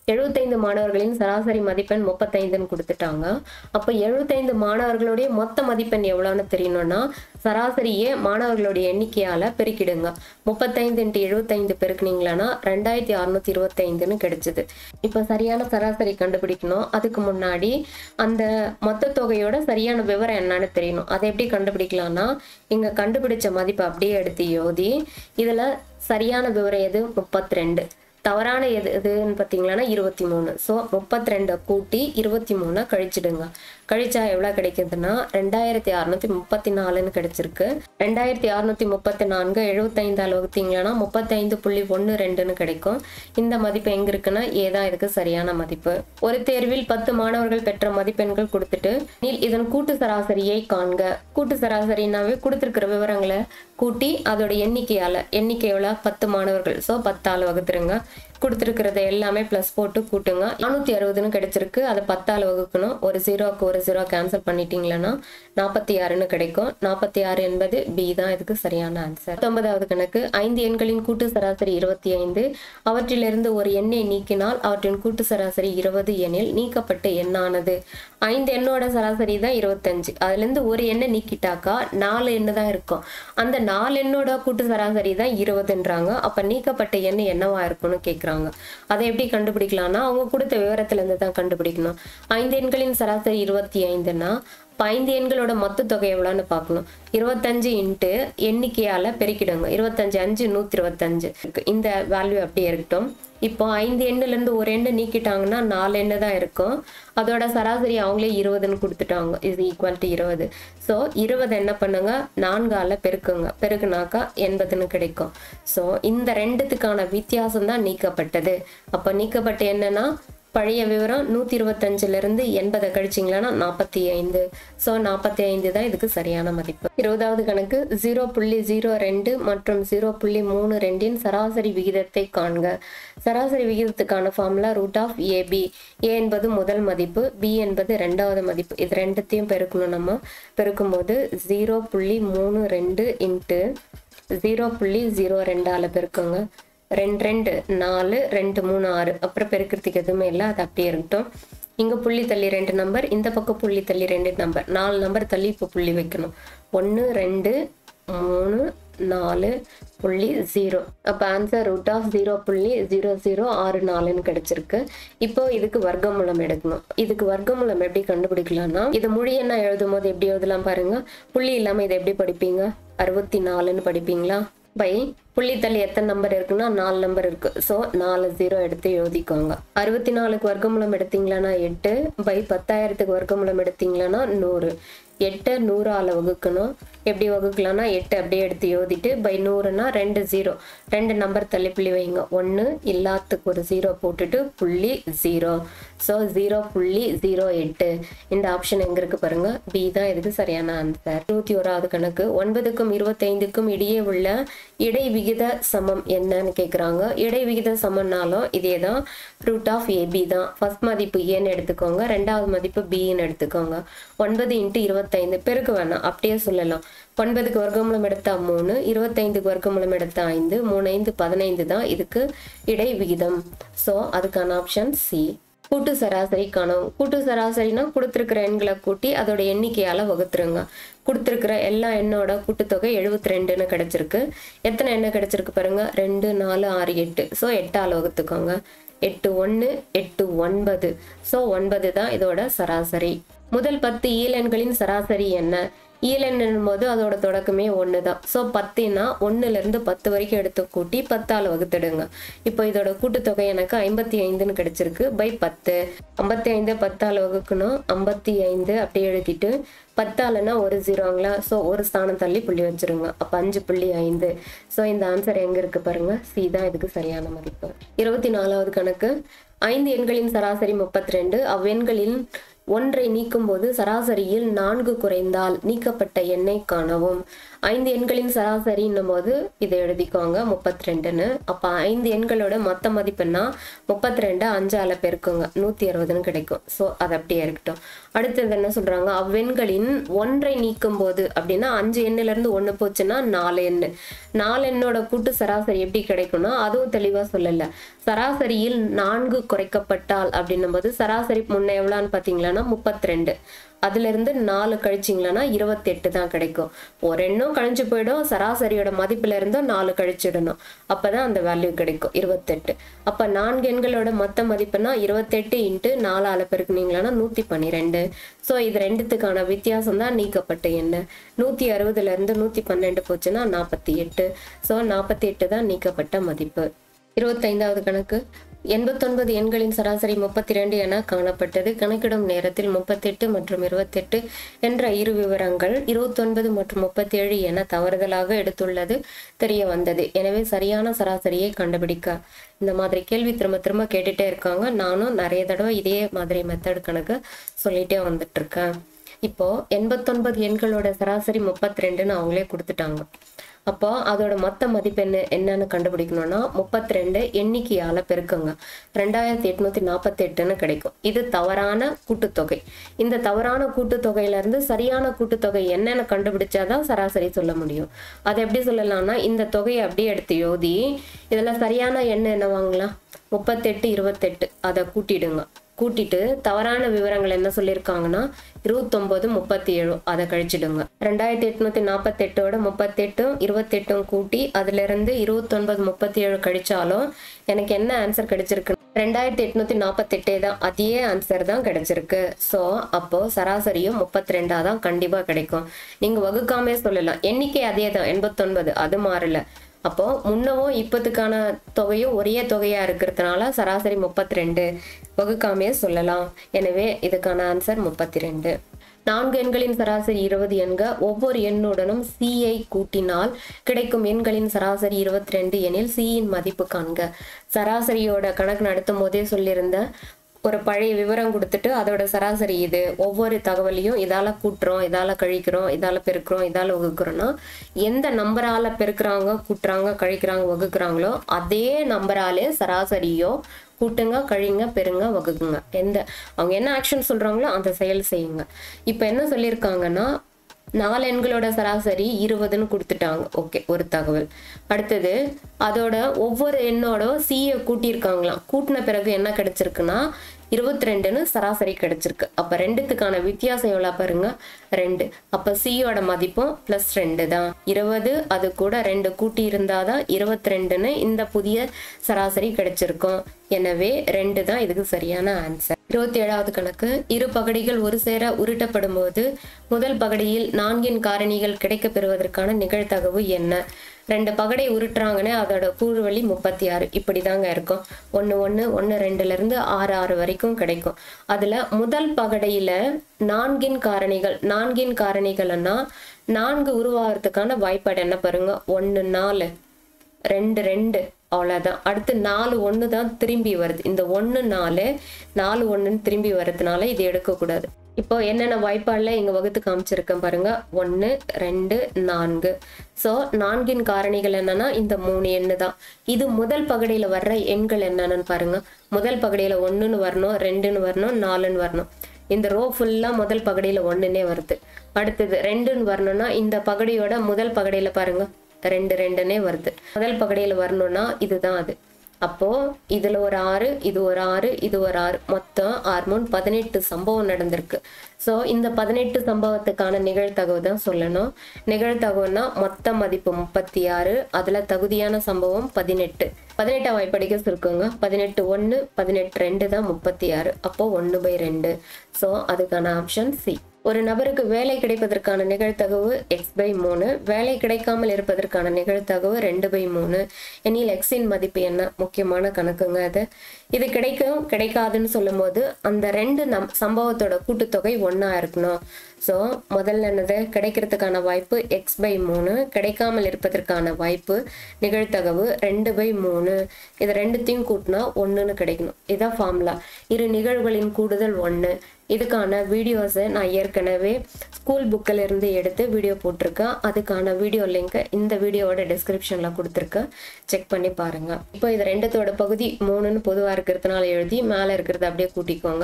எழுபத்தைந்து மாணவர்களின் சராசரி மதிப்பெண் முப்பத்தைந்துன்னு கொடுத்துட்டாங்க அப்போ எழுபத்தைந்து மாணவர்களுடைய மொத்த மதிப்பெண் எவ்வளோன்னு தெரியணும்னா சராசரியே மாணவர்களுடைய எண்ணிக்கையால் பெருக்கிடுங்க முப்பத்தைந்து இன்ட்டு எழுபத்தைந்து பெருக்குனீங்களான்னா ரெண்டாயிரத்தி அறுநூத்தி இருபத்தைந்துன்னு கிடைச்சிது இப்போ சரியான சராசரி கண்டுபிடிக்கணும் அதுக்கு முன்னாடி அந்த மொத்த தொகையோட சரியான விவரம் என்னன்னு தெரியணும் அதை எப்படி கண்டுபிடிக்கலாம்னா இங்கே கண்டுபிடிச்ச மதிப்பு அப்படியே எடுத்து யோதி இதில் சரியான விவரம் எது முப்பத்தி ரெண்டு தவறான எது எதுன்னு பார்த்தீங்கன்னா இருபத்தி மூணு ஸோ முப்பத்தி ரெண்டை கூட்டி இருபத்தி மூணை கழிச்சிடுங்க கழிச்சா எவ்வளோ கிடைக்குதுன்னா ரெண்டாயிரத்தி அறநூத்தி முப்பத்தி நாலுன்னு கிடைச்சிருக்கு ரெண்டாயிரத்தி அறநூத்தி முப்பத்தி நான்கு எழுபத்தைந்தால் வகுத்தீங்கன்னா முப்பத்தைந்து புள்ளி ஒன்று ரெண்டுன்னு கிடைக்கும் இந்த மதிப்பு எங்க இருக்குன்னா ஏதான் இதுக்கு சரியான மதிப்பு ஒரு தேர்வில் பத்து மாணவர்கள் பெற்ற மதிப்பெண்கள் கொடுத்துட்டு நீ இதன் கூட்டு சராசரியை காண்க கூட்டு சராசரினாவே கொடுத்துருக்கிற விவரங்களை கூட்டி அதோட எண்ணிக்கையால எண்ணிக்கை எவ்வளோ பத்து மாணவர்கள் ஸோ பத்தால் வகுத்துருங்க கொடுத்துருக்கிறத எல்லாமே ப்ளஸ் போட்டு கூட்டுங்க நானூற்றி அறுபதுன்னு கிடைச்சிருக்கு அதை பத்தால் வகுக்கணும் ஒரு ஜீரோக்கு ஒரு ஜீரோ கேன்சல் பண்ணிட்டீங்களன்னா நாற்பத்தி ஆறுன்னு கிடைக்கும் நாற்பத்தி ஆறு என்பது பி தான் இதுக்கு சரியான ஆன்சர் பத்தொன்பதாவது கணக்கு ஐந்து எண்களின் கூட்டு சராசரி இருபத்தி ஐந்து அவற்றிலிருந்து ஒரு எண்ணை நீக்கினால் அவற்றின் கூட்டு சராசரி இருபது எண்ணில் நீக்கப்பட்ட எண்ணானது ஐந்து எண்ணோட சராசரி தான் இருபத்தஞ்சு அதுலேருந்து ஒரு எண்ணை நீக்கிட்டாக்கா நாலு எண்ணு தான் இருக்கும் அந்த நாலு எண்ணோட கூட்டு சராசரி தான் இருபதுன்றாங்க அப்போ நீக்கப்பட்ட எண் என்னவா இருக்கும்னு கேட்குறாங்க அதை எப்படி கண்டுபிடிக்கலாம்னா அவங்க கொடுத்த விவரத்துலேருந்து தான் கண்டுபிடிக்கணும் ஐந்து எண்களின் சராசரி இருபத்தி ஐந்துன்னா இப்போ ஐந்து எண்களோட மொத்த தொகை எவ்வளோன்னு பார்க்கணும் இருபத்தஞ்சு இன்ட்டு எண்ணிக்கையால் பெருக்கிடுங்க இருபத்தஞ்சு அஞ்சு நூற்றி இருபத்தஞ்சு இந்த வேல்யூ அப்படியே இருக்கட்டும் இப்போ ஐந்து எண்ணுலேருந்து ஒரு எண்ணு நீக்கிட்டாங்கன்னா நாலு எண்ணு தான் இருக்கும் அதோட சராசரி அவங்களே இருபதுன்னு கொடுத்துட்டாங்க இது ஈக்குவல் டு இருபது ஸோ இருபது என்ன பண்ணுங்க நான்கால பெருக்குங்க பெருக்குனாக்கா எண்பதுன்னு கிடைக்கும் ஸோ இந்த ரெண்டுத்துக்கான வித்தியாசம் தான் நீக்கப்பட்டது அப்போ நீக்கப்பட்ட என்னன்னா பழைய விவரம் நூற்றி இருபத்தஞ்சிலிருந்து எண்பதை கழிச்சிங்களான்னா நாற்பத்தி ஐந்து ஸோ நாற்பத்தி ஐந்து தான் இதுக்கு சரியான மதிப்பு இருபதாவது கணக்கு ஜீரோ புள்ளி ஜீரோ ரெண்டு மற்றும் ஜீரோ புள்ளி மூணு ரெண்டின் சராசரி விகிதத்தை காண்க சராசரி விகிதத்துக்கான formula root of AB A என்பது முதல் மதிப்பு பி என்பது ரெண்டாவது மதிப்பு இது ரெண்டுத்தையும் பெருக்கணும் நம்ம பெருக்கும்போது ஜீரோ புள்ளி மூணு ரெண்டு இன்ட்டு ஜீரோ புள்ளி ஜீரோ ரெண்டால் பெருக்குங்க ரெண்டு ரெண்டு நாலு ரெண்டு மூணு ஆறு அப்புறம் பெருக்கிறதுக்கு எதுவுமே இல்லை அது அப்படியே இருக்கட்டும் இங்கே புள்ளி தள்ளி ரெண்டு நம்பர் இந்த பக்கம் புள்ளி தள்ளி ரெண்டு நம்பர் நாலு நம்பர் தள்ளி இப்போ புள்ளி வைக்கணும் ஒன்று ரெண்டு மூணு நாலு புள்ளி ஜீரோ அப்போ ஆன்சர் ரூட் ஆஃப் ஜீரோ புள்ளி ஜீரோ ஜீரோ ஆறு நாலுன்னு கிடைச்சிருக்கு இப்போ இதுக்கு வர்க்கமூலம் எடுக்கணும் இதுக்கு வர்க்கமூலம் எப்படி கண்டுபிடிக்கலாம்னா இது முழு எண்ணா எழுதும் போது எப்படி எழுதலாம் பாருங்க புள்ளி இல்லாமல் இதை எப்படி படிப்பீங்க அறுபத்தி நாலுன்னு படிப்பீங்களா பை புள்ளித்தள்ளி எத்தனை நம்பர் இருக்குன்னா நாலு நம்பர் இருக்கு ஸோ நாலு ஜீரோ எடுத்து எழுதிக்கோங்க அறுபத்தி நாலுக்கு வர்க்கமூலம் எடுத்தீங்களான்னா எட்டு பை பத்தாயிரத்துக்கு வர்க்கமூலம் எடுத்தீங்களான்னா நூறு எட்டை நூறால் வகுக்கணும் எப்படி வகுக்கலாம்னா எட்டு அப்படியே எடுத்து எழுதிட்டு பை நூறுனா ரெண்டு ஜீரோ ரெண்டு நம்பர் தள்ளி புள்ளி வைங்க ஒன்று இல்லாத்துக்கு ஒரு ஜீரோ போட்டுட்டு புள்ளி ஜீரோ ஸோ ஜீரோ புள்ளி ஜீரோ எட்டு இந்த ஆப்ஷன் எங்கே இருக்கு பாருங்க பி தான் இதுக்கு சரியான ஆன்சர் இருபத்தி ஓராவது கணக்கு ஒன்பதுக்கும் இருபத்தைந்துக்கும் இடையே உள்ள இடை விகித சமம் என்னன்னு கேட்குறாங்க இடை விகித சமம்னாலும் இதே தான் ரூட் ஆஃப் ஏபி தான் ஃபர்ஸ்ட் மதிப்பு ஏன்னு எடுத்துக்கோங்க ரெண்டாவது மதிப்பு பின்னு எடுத்துக்கோங்க ஒன்பது இன்ட்டு இருபத்தைந்து பெருக்கு வேணாம் அப்படியே சொல்லலாம் ஒன்பதுக்கு வர்க்கமூலம் எடுத்தா மூணு இருபத்தைந்துக்கு வர்க்கமூலம் எடுத்தா ஐந்து மூணு ஐந்து பதினைந்து தான் இதுக்கு இடை விகிதம் ஸோ அதுக்கான ஆப்ஷன் சி கூட்டு சராசரி காணும் கூட்டு சராசரினா கொடுத்துருக்கிற எண்களை கூட்டி அதோட எண்ணிக்கையால வகுத்துருங்க கொடுத்துருக்கிற எல்லா எண்ணோட கூட்டுத்தொகை எழுபத்தி ரெண்டுன்னு கிடைச்சிருக்கு எத்தனை எண்ணெய் கிடைச்சிருக்கு பாருங்க ரெண்டு நாலு ஆறு எட்டு ஸோ எட்டால் வகுத்துக்கோங்க எட்டு ஒன்று எட்டு ஒன்பது ஸோ ஒன்பது தான் இதோட சராசரி முதல் பத்து ஈலெண்களின் சராசரி என்ன ஈலெண்ணும் போது அதோட தொடக்கமே ஒன்று தான் ஸோ பத்துனா ஒன்றுலேருந்து பத்து வரைக்கும் எடுத்து கூட்டி பத்தால் வகுத்துடுங்க இப்போ இதோட கூட்டுத்தொகை எனக்கு ஐம்பத்தி ஐந்துன்னு கிடைச்சிருக்கு பை பத்து ஐம்பத்தி ஐந்து பத்தால் வகுக்கணும் ஐம்பத்தி ஐந்து அப்படியே எழுதிட்டு பத்தாலனா ஒரு ஜீரோங்களா ஸோ ஒரு ஸ்தானம் தள்ளி புள்ளி வச்சிருங்க அப்போ அஞ்சு புள்ளி ஐந்து ஸோ இந்த ஆன்சர் எங்கே இருக்கு பாருங்க சி தான் இதுக்கு சரியான மதிப்பு இருபத்தி நாலாவது கணக்கு ஐந்து எண்களின் சராசரி முப்பத்தி ரெண்டு அவ்வெண்களில் ஒன்றை நீக்கும்போது சராசரியில் நான்கு குறைந்தால் நீக்கப்பட்ட எண்ணை காணவும் ஐந்து எண்களின் சராசரின்னும் போது இதை எழுதிக்கோங்க முப்பத்தி ரெண்டுன்னு அப்போ ஐந்து எண்களோட மொத்த மதிப்புன்னா முப்பத்தி ரெண்டு அஞ்சால பெருக்குங்க நூற்றி அறுபதுன்னு கிடைக்கும் ஸோ அது அப்படியே இருக்கட்டும் அடுத்தது என்ன சொல்றாங்க அவ்வெண்களின் ஒன்றை நீக்கும் போது அப்படின்னா அஞ்சு எண்ணுல இருந்து ஒண்ணு போச்சுன்னா நாலு எண்ணு நாலு எண்ணோட கூட்டு சராசரி எப்படி கிடைக்கும்னா அதுவும் தெளிவா சொல்லல சராசரியில் நான்கு குறைக்கப்பட்டால் அப்படின்னும் போது சராசரி முன்ன எவ்வளோன்னு பார்த்தீங்களான்னா முப்பத்தி ரெண்டு அதுல இருந்து நாலு கழிச்சிங்களன்னா இருபத்தெட்டு தான் கிடைக்கும் ஒரு எண்ணும் கழிஞ்சு போயிடும் சராசரியோட மதிப்புல இருந்தும் நாலு கழிச்சிடணும் அப்பதான் அந்த வேல்யூ கிடைக்கும் இருபத்தெட்டு அப்ப நான்கு எண்களோட மொத்த மதிப்புனா இருபத்தெட்டு இன்ட்டு நாலால பெருக்குனீங்களான்னா நூத்தி பன்னிரெண்டு ஸோ இது ரெண்டுத்துக்கான வித்தியாசம் தான் நீக்கப்பட்ட எண்ணு நூத்தி அறுபதுல இருந்து நூத்தி பன்னெண்டு போச்சுன்னா நாற்பத்தி எட்டு ஸோ நாற்பத்தி எட்டு தான் நீக்கப்பட்ட மதிப்பு இருபத்தைந்தாவது கணக்கு எண்பத்தொன்பது எண்களின் சராசரி முப்பத்தி ரெண்டு என காணப்பட்டது கணக்கிடும் நேரத்தில் முப்பத்தெட்டு மற்றும் இருபத்தெட்டு என்ற இரு விவரங்கள் இருபத்தொன்பது மற்றும் முப்பத்தேழு என தவறுதலாக எடுத்துள்ளது தெரிய வந்தது எனவே சரியான சராசரியை கண்டுபிடிக்க இந்த மாதிரி கேள்வி திரும்ப திரும்ப கேட்டுட்டே இருக்காங்க நானும் நிறைய தடவை இதே மாதிரி மெத்தட் கணக்கு சொல்லிட்டே வந்துட்டு இருக்கேன் இப்போ எண்பத்தொன்பது எண்களோட சராசரி முப்பத்தி ரெண்டுன்னு அவங்களே கொடுத்துட்டாங்க அப்போ அதோட மொத்த மதிப்பு என்ன என்னன்னு கண்டுபிடிக்கணும்னா முப்பத்தி ரெண்டு எண்ணிக்கையால பெருக்குங்க ரெண்டாயிரத்தி எட்நூத்தி நாற்பத்தி எட்டுன்னு கிடைக்கும் இது தவறான கூட்டுத்தொகை இந்த தவறான கூட்டுத்தொகையில இருந்து சரியான கூட்டுத்தொகை என்னன்னு கண்டுபிடிச்சாதான் சராசரி சொல்ல முடியும் அது எப்படி சொல்லலாம்னா இந்த தொகையை அப்படியே எடுத்து யோதி இதுல சரியான எண்ணு என்ன வாங்கலாம் முப்பத்தெட்டு இருபத்தெட்டு அதை கூட்டிடுங்க கூட்டிட்டு தவறான விவரங்கள் என்ன சொல்லியிருக்காங்கன்னா இருபத்தொன்பது முப்பத்தி ஏழு அதை கழிச்சிடுங்க ரெண்டாயிரத்தி எட்நூத்தி நாற்பத்தி எட்டோட முப்பத்தெட்டும் இருபத்தெட்டும் கூட்டி அதுல இருந்து இருபத்தொன்பது முப்பத்தி ஏழு கழிச்சாலும் எனக்கு என்ன ஆன்சர் கிடைச்சிருக்கு ரெண்டாயிரத்தி எட்நூத்தி நாற்பத்தெட்டே தான் அதே ஆன்சர் தான் கிடைச்சிருக்கு ஸோ அப்போ சராசரியும் முப்பத்தி ரெண்டா தான் கண்டிப்பா கிடைக்கும் நீங்க வகுக்காமே சொல்லலாம் எண்ணிக்கை அதே தான் எண்பத்தொன்பது அது மாறல அப்போ முன்னவும் இப்பத்துக்கான தொகையும் ஒரே தொகையா இருக்கிறதுனால சராசரி முப்பத்தி ரெண்டு வகுக்காமே சொல்லலாம் எனவே இதுக்கான ஆன்சர் முப்பத்தி ரெண்டு நான்கு எண்களின் சராசரி இருபது எண்க ஒவ்வொரு எண்ணுடனும் சிஐ கூட்டினால் கிடைக்கும் எண்களின் சராசரி இருபத்தி ரெண்டு எனில் சியின் மதிப்பு காண்க சராசரியோட கணக்கு நடத்தும் போதே சொல்லியிருந்த ஒரு பழைய விவரம் கொடுத்துட்டு அதோட சராசரி இது ஒவ்வொரு தகவலையும் இதால கூட்டுறோம் இதால கழிக்கிறோம் இதால பெருக்கிறோம் இதால வகுக்கிறோம்னா எந்த நம்பரால பெருக்குறாங்க கூட்டுறாங்க கழிக்கிறாங்க வகுக்கிறாங்களோ அதே நம்பராலே சராசரியோ கூட்டுங்க கழிங்க பெருங்க வகுக்குங்க எந்த அவங்க என்ன ஆக்ஷன் சொல்றாங்களோ அந்த செயல் செய்யுங்க இப்போ என்ன சொல்லியிருக்காங்கன்னா நாலு எண்களோட சராசரி இருபதுன்னு கொடுத்துட்டாங்க ஓகே ஒரு தகவல் அடுத்தது அதோட ஒவ்வொரு எண்ணோட சியை கூட்டியிருக்காங்களாம் கூட்டின பிறகு என்ன கிடைச்சிருக்குன்னா இருபத்தி ரெண்டுன்னு சராசரி கிடைச்சிருக்கு அப்ப ரெண்டுத்துக்கான வித்தியாசம் எவ்வளோ பாருங்க ரெண்டு அப்ப சியோட மதிப்பும் பிளஸ் ரெண்டு தான் இருபது அது கூட ரெண்டு கூட்டி இருந்தாதான் இருபத்தி ரெண்டுன்னு இந்த புதிய சராசரி கிடைச்சிருக்கும் எனவே ரெண்டு தான் இதுக்கு சரியான ஆன்சர் இருபத்தி ஏழாவது கணக்கு இரு பகடிகள் ஒரு சேர உருட்டப்படும் போது முதல் பகடியில் நான்கின் காரணிகள் கிடைக்க பெறுவதற்கான நிகழ்தகவு என்ன ரெண்டு பகடை உருட்டுறாங்கன்னு அதோட கூறுவழி முப்பத்தி ஆறு இப்படிதாங்க இருக்கும் ஒன்று ஒன்று ஒன்று ரெண்டுல இருந்து ஆறு ஆறு வரைக்கும் கிடைக்கும் அதுல முதல் பகடையில நான்கின் காரணிகள் நான்கின் காரணிகள்னா நான்கு உருவாகிறதுக்கான வாய்ப்பாடு என்ன பாருங்க ஒன்று நாலு ரெண்டு ரெண்டு அவ்வளோதான் அடுத்து நாலு ஒன்று தான் திரும்பி வருது இந்த ஒன்று நாலு நாலு ஒன்றுன்னு திரும்பி வர்றதுனால இது எடுக்கக்கூடாது இப்போ என்னென்ன வாய்ப்பாடில் இங்கே வகுத்து காமிச்சிருக்கேன் பாருங்க ஒன்று ரெண்டு நான்கு ஸோ நான்கின் காரணிகள் என்னன்னா இந்த மூணு எண்ணு தான் இது முதல் பகடியில் வர்ற எண்கள் என்னன்னு பாருங்க முதல் பகடியில் ஒன்றுன்னு வரணும் ரெண்டுன்னு வரணும் நாலுன்னு வரணும் இந்த ரோ ஃபுல்லாக முதல் பகடியில் ஒன்றுனே வருது அடுத்தது ரெண்டுன்னு வரணும்னா இந்த பகடியோட முதல் பகடியில் பாருங்க ரெண்டு ரெண்டுனே வருது முதல் பகடியில் வரணும்னா இதுதான் அது அப்போ இதுல ஒரு ஆறு இது ஒரு ஆறு இது ஒரு ஆறு மொத்தம் ஆறு மூணு பதினெட்டு சம்பவம் நடந்திருக்கு ஸோ இந்த பதினெட்டு சம்பவத்துக்கான நிகழ்தகவு தான் சொல்லணும் நிகழ்தகவுனா மொத்த மதிப்பு முப்பத்தி ஆறு அதுல தகுதியான சம்பவம் பதினெட்டு பதினெட்டாம் வாய்ப்படிக்க சுருக்குங்க பதினெட்டு ஒன்று பதினெட்டு ரெண்டு தான் முப்பத்தி ஆறு அப்போ ஒன்று பை ரெண்டு ஸோ அதுக்கான ஆப்ஷன் சி ஒரு நபருக்கு வேலை கிடைப்பதற்கான நிகழ்தகவு எக்ஸ் பை மூணு வேலை கிடைக்காமல் இருப்பதற்கான நிகழ்தகவு ரெண்டு பை மூணு எனில் எக்ஸின் மதிப்பு என்ன முக்கியமான கணக்குங்க அது இது கிடைக்கும் கிடைக்காதுன்னு சொல்லும்போது அந்த ரெண்டு நம் சம்பவத்தோட கூட்டுத்தொகை ஒன்றா இருக்கணும் ஸோ முதல்ல என்னது கிடைக்கிறதுக்கான வாய்ப்பு எக்ஸ் பை மூணு கிடைக்காமல் இருப்பதற்கான வாய்ப்பு நிகழ்தகவு ரெண்டு பை மூணு இது ரெண்டுத்தையும் கூட்டினா ஒன்றுன்னு கிடைக்கணும் இதான் ஃபார்முலா இரு நிகழ்வுகளின் கூடுதல் ஒன்று இதுக்கான வீடியோஸை நான் ஏற்கனவே ஸ்கூல் புக்கில் இருந்து எடுத்து வீடியோ போட்டிருக்கேன் அதுக்கான வீடியோ லிங்க்கை இந்த வீடியோவோட டிஸ்கிரிப்ஷனில் கொடுத்துருக்கேன் செக் பண்ணி பாருங்கள் இப்போ இது ரெண்டுத்தோட பகுதி மூணுன்னு பொதுவாக இருக்கிறதுனால எழுதி மேலே இருக்கிறத அப்படியே கூட்டிக்கோங்க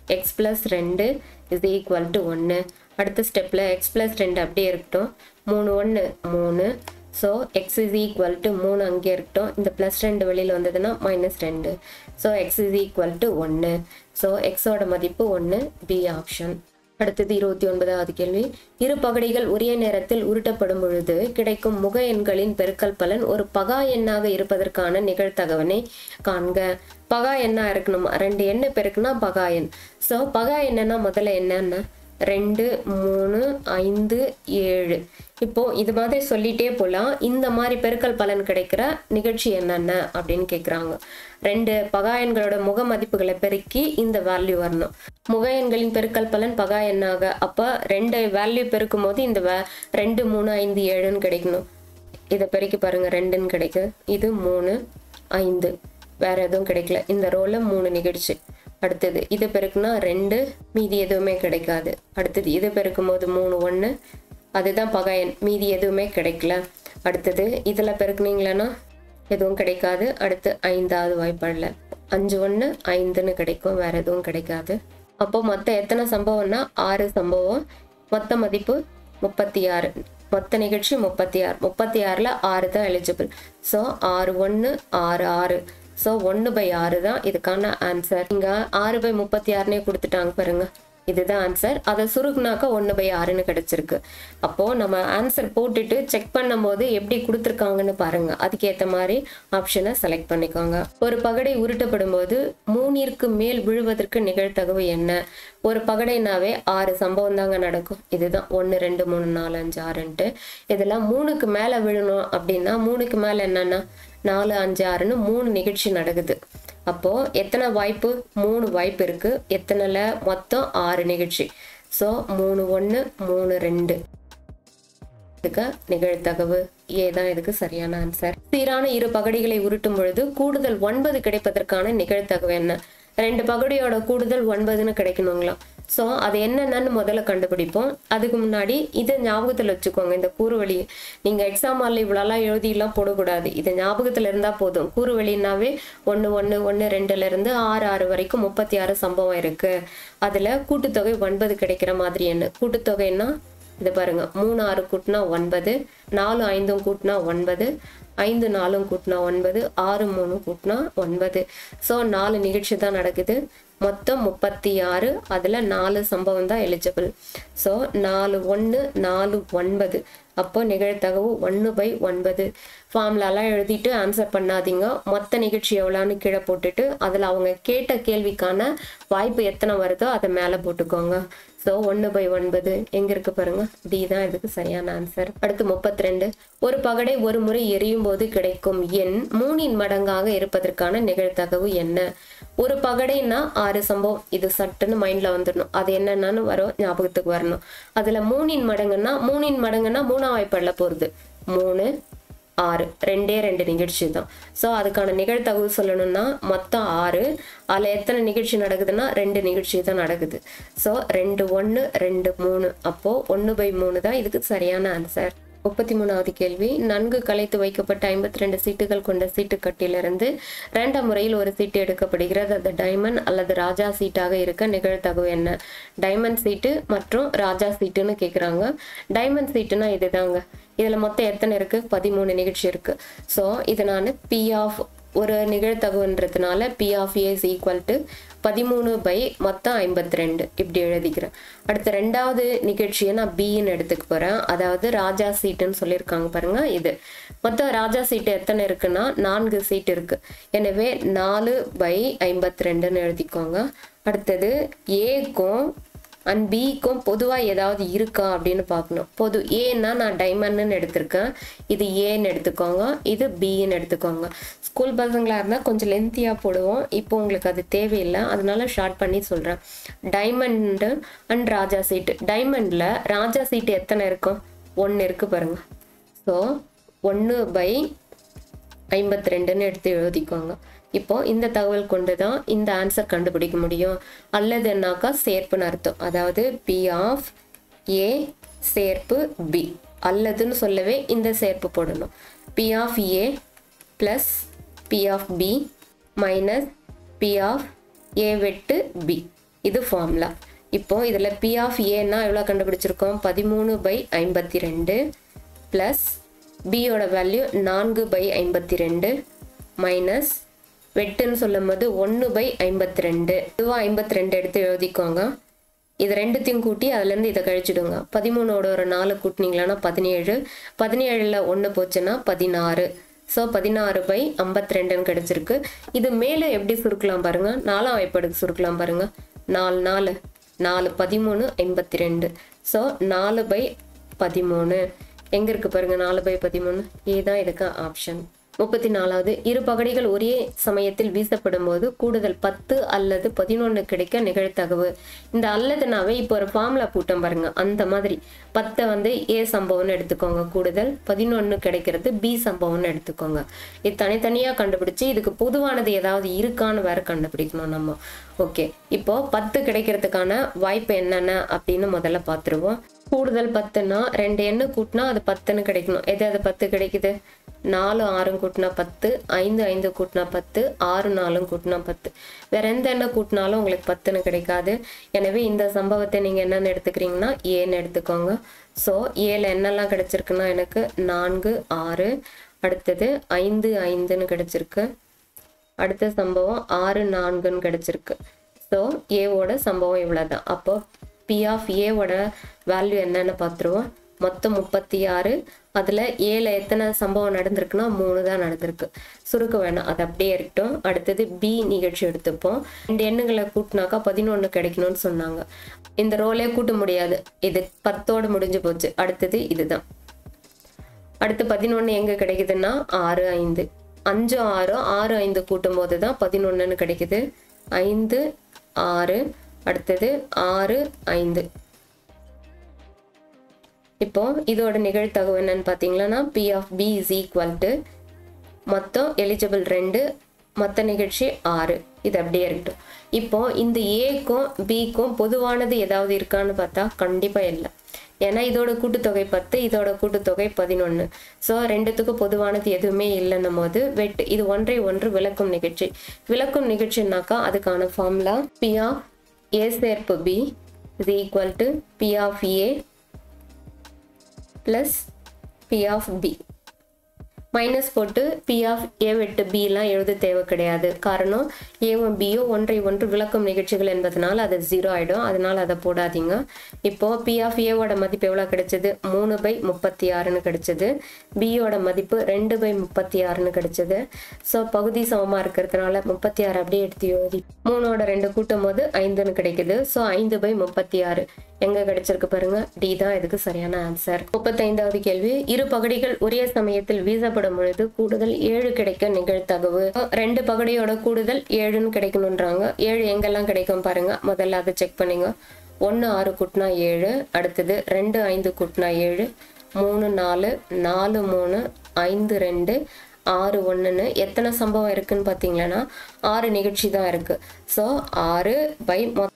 எக்ஸ் ப்ளஸ் ரெண்டு இஸ் ஈக்குவல் டு ஒன்று அடுத்த ஸ்டெப்பில் எக்ஸ் ப்ளஸ் ரெண்டு அப்படியே இருக்கட்டும் மூணு ஒன்று மூணு so x is equal to மூணு அங்கே இருக்கட்டும் இந்த ப்ளஸ் ரெண்டு வெளியில் வந்ததுன்னா மைனஸ் ரெண்டு so x is equal to ஒன்று ஸோ எக்ஸோட மதிப்பு ஒன்று பி ஆப்ஷன் அடுத்தது இருபத்தி ஒன்பதாவது கேள்வி இரு பகடைகள் ஒரே நேரத்தில் உருட்டப்படும் பொழுது கிடைக்கும் முக எண்களின் பெருக்கல் பலன் ஒரு பகா எண்ணாக இருப்பதற்கான நிகழ்தகவனை காண்க பகா எண்ணா இருக்கணும் ரெண்டு எண்ணு பெருக்குனா பகா எண் ஸோ பகா எண்ணனா முதல்ல என்னன்னா ரெண்டு மூணு ஐந்து ஏழு இப்போ இது மாதிரி சொல்லிட்டே போகலாம் இந்த மாதிரி பெருக்கல் பலன் கிடைக்கிற நிகழ்ச்சி என்னென்ன அப்படின்னு கேட்குறாங்க ரெண்டு பகா எண்களோட முக மதிப்புகளை பெருக்கி இந்த வேல்யூ வரணும் முக எண்களின் பெருக்கல் பலன் பகா எண்ணாக அப்போ ரெண்டு வேல்யூ பெருக்கும் போது இந்த வே ரெண்டு மூணு ஐந்து ஏழுன்னு கிடைக்கணும் இதை பெருக்கி பாருங்க ரெண்டுன்னு கிடைக்குது இது மூணு ஐந்து வேற எதுவும் கிடைக்கல இந்த ரோல மூணு நிகழ்ச்சி அடுத்தது இது பெருக்குனா ரெண்டு மீதி எதுவுமே கிடைக்காது அடுத்தது இது பெருக்கும் போது மூணு ஒன்று அதுதான் பகாயன் மீதி எதுவுமே கிடைக்கல அடுத்தது இதில் பெருக்குனீங்களன்னா எதுவும் கிடைக்காது அடுத்து ஐந்தாவது வாய்ப்பாடில் அஞ்சு ஒன்று ஐந்துன்னு கிடைக்கும் வேற எதுவும் கிடைக்காது அப்போ மொத்தம் எத்தனை சம்பவம்னா ஆறு சம்பவம் மொத்த மதிப்பு முப்பத்தி ஆறு மொத்த நிகழ்ச்சி முப்பத்தி ஆறு முப்பத்தி ஆறில் ஆறு தான் எலிஜிபிள் ஸோ ஆறு ஒன்று ஆறு ஆறு ஸோ ஒன்று பை ஆறு தான் இதுக்கான ஆன்சர் இங்கே ஆறு பை முப்பத்தி ஆறுனே கொடுத்துட்டாங்க பாருங்க இதுதான் ஆன்சர் அதை சுருக்குனாக்கா ஒன்று பை ஆறுன்னு கிடைச்சிருக்கு அப்போது நம்ம ஆன்சர் போட்டுட்டு செக் பண்ணும்போது எப்படி கொடுத்துருக்காங்கன்னு பாருங்க அதுக்கேற்ற மாதிரி ஆப்ஷனை செலக்ட் பண்ணிக்கோங்க ஒரு பகடை உருட்டப்படும் போது மூணிற்கு மேல் விழுவதற்கு நிகழ்தகவு என்ன ஒரு பகடைனாவே ஆறு சம்பவம் தாங்க நடக்கும் இதுதான் ஒன்று ரெண்டு மூணு நாலு அஞ்சு ஆறுன்ட்டு இதெல்லாம் மூணுக்கு மேலே விழணும் அப்படின்னா மூணுக்கு மேலே என்னன்னா நாலு அஞ்சு ஆறுன்னு மூணு நிகழ்ச்சி நடக்குது அப்போ எத்தனை வாய்ப்பு மூணு வாய்ப்பு இருக்கு எத்தனைல மொத்தம் ஆறு நிகழ்ச்சி ஸோ மூணு ஒன்று மூணு ரெண்டு இதுக்கு நிகழ்தகவு ஏ தான் இதுக்கு சரியான ஆன்சர் சீரான இரு பகடிகளை உருட்டும் பொழுது கூடுதல் ஒன்பது கிடைப்பதற்கான நிகழ்தகவு என்ன ரெண்டு பகடியோட கூடுதல் ஒன்பதுன்னு கிடைக்கணுங்களாம் ஸோ அது என்னென்னு முதல்ல கண்டுபிடிப்போம் அதுக்கு முன்னாடி இதை ஞாபகத்தில் வச்சுக்கோங்க இந்த கூறுவழி நீங்கள் எக்ஸாம் ஹாலில் இவ்வளோலாம் எழுதிலாம் போடக்கூடாது இது ஞாபகத்தில் இருந்தால் போதும் கூறுவழினாவே ஒன்று ஒன்று ஒன்று ரெண்டுலேருந்து ஆறு ஆறு வரைக்கும் முப்பத்தி ஆறு சம்பவம் இருக்குது அதில் கூட்டுத்தொகை ஒன்பது கிடைக்கிற மாதிரி என்ன கூட்டுத்தொகைன்னா இது பாருங்க மூணு ஆறு கூட்டினா ஒன்பது நாலு ஐந்தும் கூட்டினா ஒன்பது ஐந்து நாலும் கூட்டினா ஒன்பது ஆறு மூணு கூட்டினா ஒன்பது ஸோ நாலு நிகழ்ச்சி தான் நடக்குது மொத்தம் முப்பத்தி ஆறு அதில் நாலு சம்பவம் தான் எலிஜிபிள் ஸோ நாலு ஒன்று நாலு ஒன்பது அப்போ நிகழ்தகவு ஒன்று பை ஒன்பது ஃபார்ம்லலாம் எழுதிட்டு ஆன்சர் பண்ணாதீங்க மொத்த நிகழ்ச்சி எவ்வளோன்னு கீழே போட்டுட்டு அதில் அவங்க கேட்ட கேள்விக்கான வாய்ப்பு எத்தனை வருதோ அதை மேலே போட்டுக்கோங்க ஸோ ஒன்று பை ஒன்பது எங்கே இருக்கு பாருங்க டி தான் இதுக்கு சரியான ஆன்சர் அடுத்து முப்பத்தி ரெண்டு ஒரு பகடை ஒரு முறை எரியும் போது கிடைக்கும் எண் மூணின் மடங்காக இருப்பதற்கான நிகழ்தகவு என்ன ஒரு பகடைன்னா ஆறு சம்பவம் இது சட்டுன்னு மைண்டில் வந்துடணும் அது என்னென்னு வரும் ஞாபகத்துக்கு வரணும் அதில் மூணின் மடங்குன்னா மூணின் மடங்குன்னா மூணாம் வாய்ப்பாடில் போகிறது மூணு ஆறு ரெண்டே ரெண்டு நிகழ்ச்சி தான் ஸோ அதுக்கான நிகழ்தகவு சொல்லணும்னா மொத்தம் ஆறு அதில் எத்தனை நிகழ்ச்சி நடக்குதுன்னா ரெண்டு நிகழ்ச்சி தான் நடக்குது ஸோ ரெண்டு ஒன்று ரெண்டு மூணு அப்போது ஒன்று பை மூணு தான் இதுக்கு சரியான ஆன்சர் முப்பத்தி மூணாவது கேள்வி நன்கு கலைத்து வைக்கப்பட்ட ஐம்பத்தி ரெண்டு சீட்டுகள் கொண்ட சீட்டுக்கட்டிலிருந்து ரேண்டம் முறையில் ஒரு சீட்டு எடுக்கப்படுகிறது அது டைமண்ட் அல்லது ராஜா சீட்டாக இருக்க நிகழ்தகவு என்ன டைமண்ட் சீட்டு மற்றும் ராஜா சீட்டுன்னு கேட்குறாங்க டைமண்ட் சீட்டுனா இதுதாங்க இதில் மொத்தம் எத்தனை இருக்குது பதிமூணு நிகழ்ச்சி இருக்குது ஸோ இதை நான் பி ஆஃப் ஒரு நிகழ்தகவுன்றதுனால P of A is equal to பதிமூணு பை மொத்தம் ஐம்பத்தி ரெண்டு இப்படி எழுதிக்கிறேன் அடுத்த ரெண்டாவது நிகழ்ச்சியை நான் பின்னு எடுத்துக்க போகிறேன் அதாவது ராஜா சீட்டுன்னு சொல்லியிருக்காங்க பாருங்க இது மொத்தம் ராஜா சீட்டு எத்தனை இருக்குன்னா நான்கு சீட் இருக்கு எனவே நாலு பை ஐம்பத்தி ரெண்டுன்னு எழுதிக்கோங்க அடுத்தது ஏக்கும் அண்ட் பிக்கும் பொதுவாக ஏதாவது இருக்கா அப்படின்னு பார்க்கணும் பொது ஏன்னா நான் டைமண்ட்னு எடுத்திருக்கேன் இது ஏன்னு எடுத்துக்கோங்க இது பின்னு எடுத்துக்கோங்க ஸ்கூல் பசங்களாக இருந்தால் கொஞ்சம் லென்த்தியாக போடுவோம் இப்போ உங்களுக்கு அது தேவையில்லை அதனால ஷார்ட் பண்ணி சொல்கிறேன் டைமண்டு அண்ட் ராஜா சீட்டு டைமண்டில் ராஜா சீட்டு எத்தனை இருக்கும் ஒன்று இருக்குது பாருங்க ஸோ ஒன்று பை ஐம்பத்தி ரெண்டுன்னு எடுத்து எழுதிக்கோங்க இப்போ இந்த தகவல் கொண்டு தான் இந்த ஆன்சர் கண்டுபிடிக்க முடியும் அல்லதுன்னாக்கா சேர்ப்புன்னு அர்த்தம் அதாவது பி ஆஃப் ஏ சேர்ப்பு பி அல்லதுன்னு சொல்லவே இந்த சேர்ப்பு போடணும் P of A plus P of B minus P of A வெட்டு பி இது ஃபார்முலா இப்போ இதில் பி ஆஃப் ஏன்னா எவ்வளோ கண்டுபிடிச்சிருக்கோம் பதிமூணு பை ஐம்பத்தி ரெண்டு ப்ளஸ் பியோட வேல்யூ நான்கு பை ஐம்பத்தி ரெண்டு மைனஸ் வெட்டுன்னு சொல்லும் போது ஒன்று பை ஐம்பத்தி ரெண்டு இதுவாக ஐம்பத்தி ரெண்டு எடுத்து எழுதிக்கோங்க இது ரெண்டுத்தையும் கூட்டி அதுலேருந்து இதை கழிச்சிடுங்க பதிமூணோட ஒரு நாலு கூட்டினீங்களான்னா பதினேழு பதினேழில் ஒன்று போச்சுன்னா பதினாறு ஸோ பதினாறு பை ஐம்பத்தி ரெண்டுன்னு கிடச்சிருக்கு இது மேலே எப்படி சுருக்கலாம் பாருங்க நாலாம் வாய்ப்பாடுக்கு சுருக்கலாம் பாருங்க நாலு நாலு நாலு பதிமூணு ஐம்பத்தி ரெண்டு ஸோ நாலு பை பதிமூணு எங்கே இருக்கு பாருங்க நாலு பை பதிமூணு ஏதான் இதுக்கு ஆப்ஷன் முப்பத்தி நாலாவது இரு பகடிகள் ஒரே சமயத்தில் வீசப்படும் போது கூடுதல் பத்து அல்லது பதினொன்று கிடைக்க நிகழ்த்தகவு இந்த அல்லதுனாவே இப்போ ஒரு ஃபார்முலா போட்டோம் பாருங்க அந்த மாதிரி பத்தை வந்து ஏ சம்பவம்னு எடுத்துக்கோங்க கூடுதல் பதினொன்று கிடைக்கிறது பி சம்பவம்னு எடுத்துக்கோங்க இது தனித்தனியாக கண்டுபிடிச்சு இதுக்கு பொதுவானது ஏதாவது இருக்கான்னு வேற கண்டுபிடிக்கணும் நம்ம ஓகே இப்போ பத்து கிடைக்கிறதுக்கான வாய்ப்பு என்னென்ன அப்படின்னு முதல்ல பார்த்துருவோம் கூடுதல் பத்துன்னா ரெண்டு எண்ணு கூட்டினா அது பத்துன்னு கிடைக்கணும் எது அது பத்து கிடைக்குது நாலு ஆறும் கூட்டினா பத்து ஐந்து ஐந்து கூட்டினா பத்து ஆறு நாலும் கூட்டினா பத்து வேற எந்த எண்ணெய் கூட்டினாலும் உங்களுக்கு பத்துன்னு கிடைக்காது எனவே இந்த சம்பவத்தை நீங்கள் என்னென்னு எடுத்துக்கிறீங்கன்னா ஏன்னு எடுத்துக்கோங்க ஸோ ஏல என்னெல்லாம் கிடைச்சிருக்குன்னா எனக்கு நான்கு ஆறு அடுத்தது ஐந்து ஐந்துன்னு கிடைச்சிருக்கு அடுத்த சம்பவம் ஆறு நான்குன்னு கிடைச்சிருக்கு ஸோ ஏவோட சம்பவம் இவ்வளோதான் அப்போ பி ஆஃப் ஏவோட வேல்யூ என்னன்னு பார்த்துருவோம் மொத்தம் முப்பத்தி ஆறு அதில் ஏழு எத்தனை சம்பவம் நடந்திருக்குன்னா மூணு தான் நடந்திருக்கு சுருக்க வேணாம் அது அப்படியே இருக்கட்டும் அடுத்தது பி நிகழ்ச்சி எடுத்துப்போம் ரெண்டு எண்ணுகளை கூட்டினாக்கா பதினொன்று கிடைக்கணும்னு சொன்னாங்க இந்த ரோலே கூட்ட முடியாது இது பத்தோடு முடிஞ்சு போச்சு அடுத்தது இதுதான் அடுத்து பதினொன்று எங்கே கிடைக்குதுன்னா ஆறு ஐந்து அஞ்சு ஆறு ஆறு ஐந்து கூட்டும் போது தான் பதினொன்றுன்னு கிடைக்குது ஐந்து ஆறு அடுத்தது ஆறு ஐந்து இப்போ இதோட நிகழ்த்தகவு என்னன்னு பார்த்தீங்கன்னா P of B is equal to மொத்தம் எலிஜிபிள் ரெண்டு மொத்த நிகழ்ச்சி ஆறு இது அப்படியே இருக்கட்டும் இப்போ இந்த ஏக்கும் பிக்கும் பொதுவானது ஏதாவது இருக்கான்னு பார்த்தா கண்டிப்பாக இல்லை ஏன்னா இதோட கூட்டுத்தொகை பத்து இதோட கூட்டுத்தொகை பதினொன்று ஸோ ரெண்டுத்துக்கும் பொதுவானது எதுவுமே இல்லைன்னும் போது வெட்டு இது ஒன்றை ஒன்று விளக்கும் நிகழ்ச்சி விளக்கும் நிகழ்ச்சினாக்கா அதுக்கான ஃபார்முலா பி ஆஃப் ஏ சேர்ப்பு B is equal to P of A plus P of B minus போட்டு பி ஆஃப் ஏ வெட்டு பிலாம் எழுத தேவை கிடையாது காரணம் ஏவும் பியும் ஒன்றை ஒன்று விளக்கும் நிகழ்ச்சிகள் என்பதனால அது ஜீரோ ஆகிடும் அதனால அதை போடாதீங்க இப்போ பி ஆஃப் ஏவோட மதிப்பு எவ்வளோ கிடைச்சது மூணு பை முப்பத்தி ஆறுன்னு கிடைச்சது பியோட மதிப்பு ரெண்டு பை முப்பத்தி ஆறுன்னு கிடைச்சது ஸோ பகுதி சமமாக இருக்கிறதுனால முப்பத்தி ஆறு அப்படியே எடுத்து எழுதி மூணோட ரெண்டு கூட்டும் போது ஐந்துன்னு கிடைக்குது ஸோ ஐந்து பை முப்பத்தி ஆறு எங்க கிடைச்சிருக்கு பாருங்க டி தான் இதுக்கு சரியான ஆன்சர் முப்பத்தைந்தாவது கேள்வி இரு பகடிகள் ஒரே சமயத்தில் வீசப்படும் பொழுது கூடுதல் ஏழு கிடைக்க நிகழ்த்தகவு ரெண்டு பகடியோட கூடுதல் ஏழுன்னு கிடைக்கணுன்றாங்க ஏழு எங்கெல்லாம் கிடைக்கும் பாருங்க முதல்ல அதை செக் பண்ணுங்க ஒன்று ஆறு கூட்டினா ஏழு அடுத்தது ரெண்டு ஐந்து கூட்டினா ஏழு மூணு நாலு நாலு மூணு ஐந்து ரெண்டு ஆறு ஒன்றுன்னு எத்தனை சம்பவம் இருக்குன்னு பார்த்தீங்கன்னா ஆறு நிகழ்ச்சி தான் இருக்கு ஸோ ஆறு பை மொ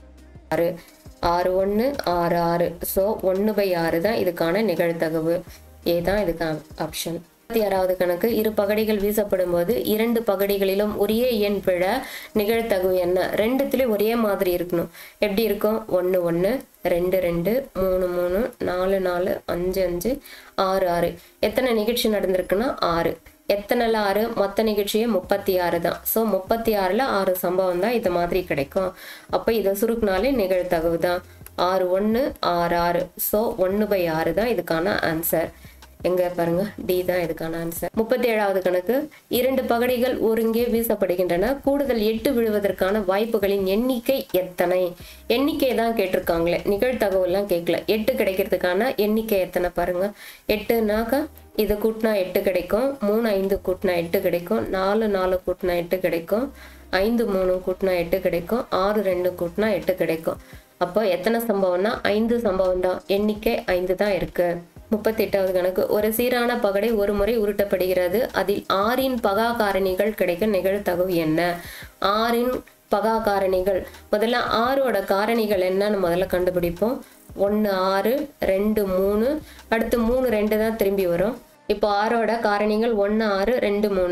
ஆறு ஆறு ஒன்று ஆறு ஆறு ஸோ ஒன்று பை ஆறு தான் இதுக்கான நிகழ்தகவு ஏ தான் இதுக்கான ஆப்ஷன் இருபத்தி ஆறாவது கணக்கு இரு பகடிகள் வீசப்படும் போது இரண்டு பகடிகளிலும் ஒரே எண் பிழ நிகழ்தகவு என்ன ரெண்டுத்துலேயும் ஒரே மாதிரி இருக்கணும் எப்படி இருக்கும் ஒன்று ஒன்று ரெண்டு ரெண்டு மூணு மூணு நாலு நாலு அஞ்சு அஞ்சு ஆறு ஆறு எத்தனை நிகழ்ச்சி நடந்திருக்குன்னா ஆறு எத்தனைல ஆறு மொத்த நிகழ்ச்சியே முப்பத்தி ஆறு தான் ஸோ முப்பத்தி ஆறில் ஆறு சம்பவம் தான் இது மாதிரி கிடைக்கும் அப்போ இதை சுருக்குனாலே நிகழ்தகவு தான் ஆறு ஒன்று ஆறு ஆறு ஸோ ஒன்று பை ஆறு தான் இதுக்கான ஆன்சர் எங்க பாருங்க டி தான் இதுக்கான ஆன்சர் முப்பத்தி ஏழாவது கணக்கு இரண்டு பகடிகள் ஒருங்கே வீசப்படுகின்றன கூடுதல் எட்டு விழுவதற்கான வாய்ப்புகளின் எண்ணிக்கை எத்தனை எண்ணிக்கை தான் கேட்டிருக்காங்களே நிகழ்தகவெல்லாம் கேட்கல எட்டு கிடைக்கிறதுக்கான எண்ணிக்கை எத்தனை பாருங்க எட்டுனாக்கா இது கூட்டினா எட்டு கிடைக்கும் மூணு ஐந்து கூட்டினா எட்டு கிடைக்கும் நாலு நாலு கூட்டினா எட்டு கிடைக்கும் ஐந்து மூணு கூட்டினா எட்டு கிடைக்கும் ஆறு ரெண்டு கூட்டினா எட்டு கிடைக்கும் அப்போ எத்தனை சம்பவம்னா ஐந்து சம்பவம் தான் எண்ணிக்கை ஐந்து தான் இருக்கு முப்பத்தி எட்டாவது கணக்கு ஒரு சீரான பகடை ஒரு முறை உருட்டப்படுகிறது அதில் ஆறின் பகா காரணிகள் கிடைக்க நிகழ்தகவு என்ன ஆறின் பகா காரணிகள் முதல்ல ஆறோட காரணிகள் என்னன்னு முதல்ல கண்டுபிடிப்போம் ஒன்று ஆறு ரெண்டு மூணு அடுத்து மூணு ரெண்டு தான் திரும்பி வரும் இப்போ ஆறோட காரணிகள் ஒன்று ஆறு ரெண்டு மூணு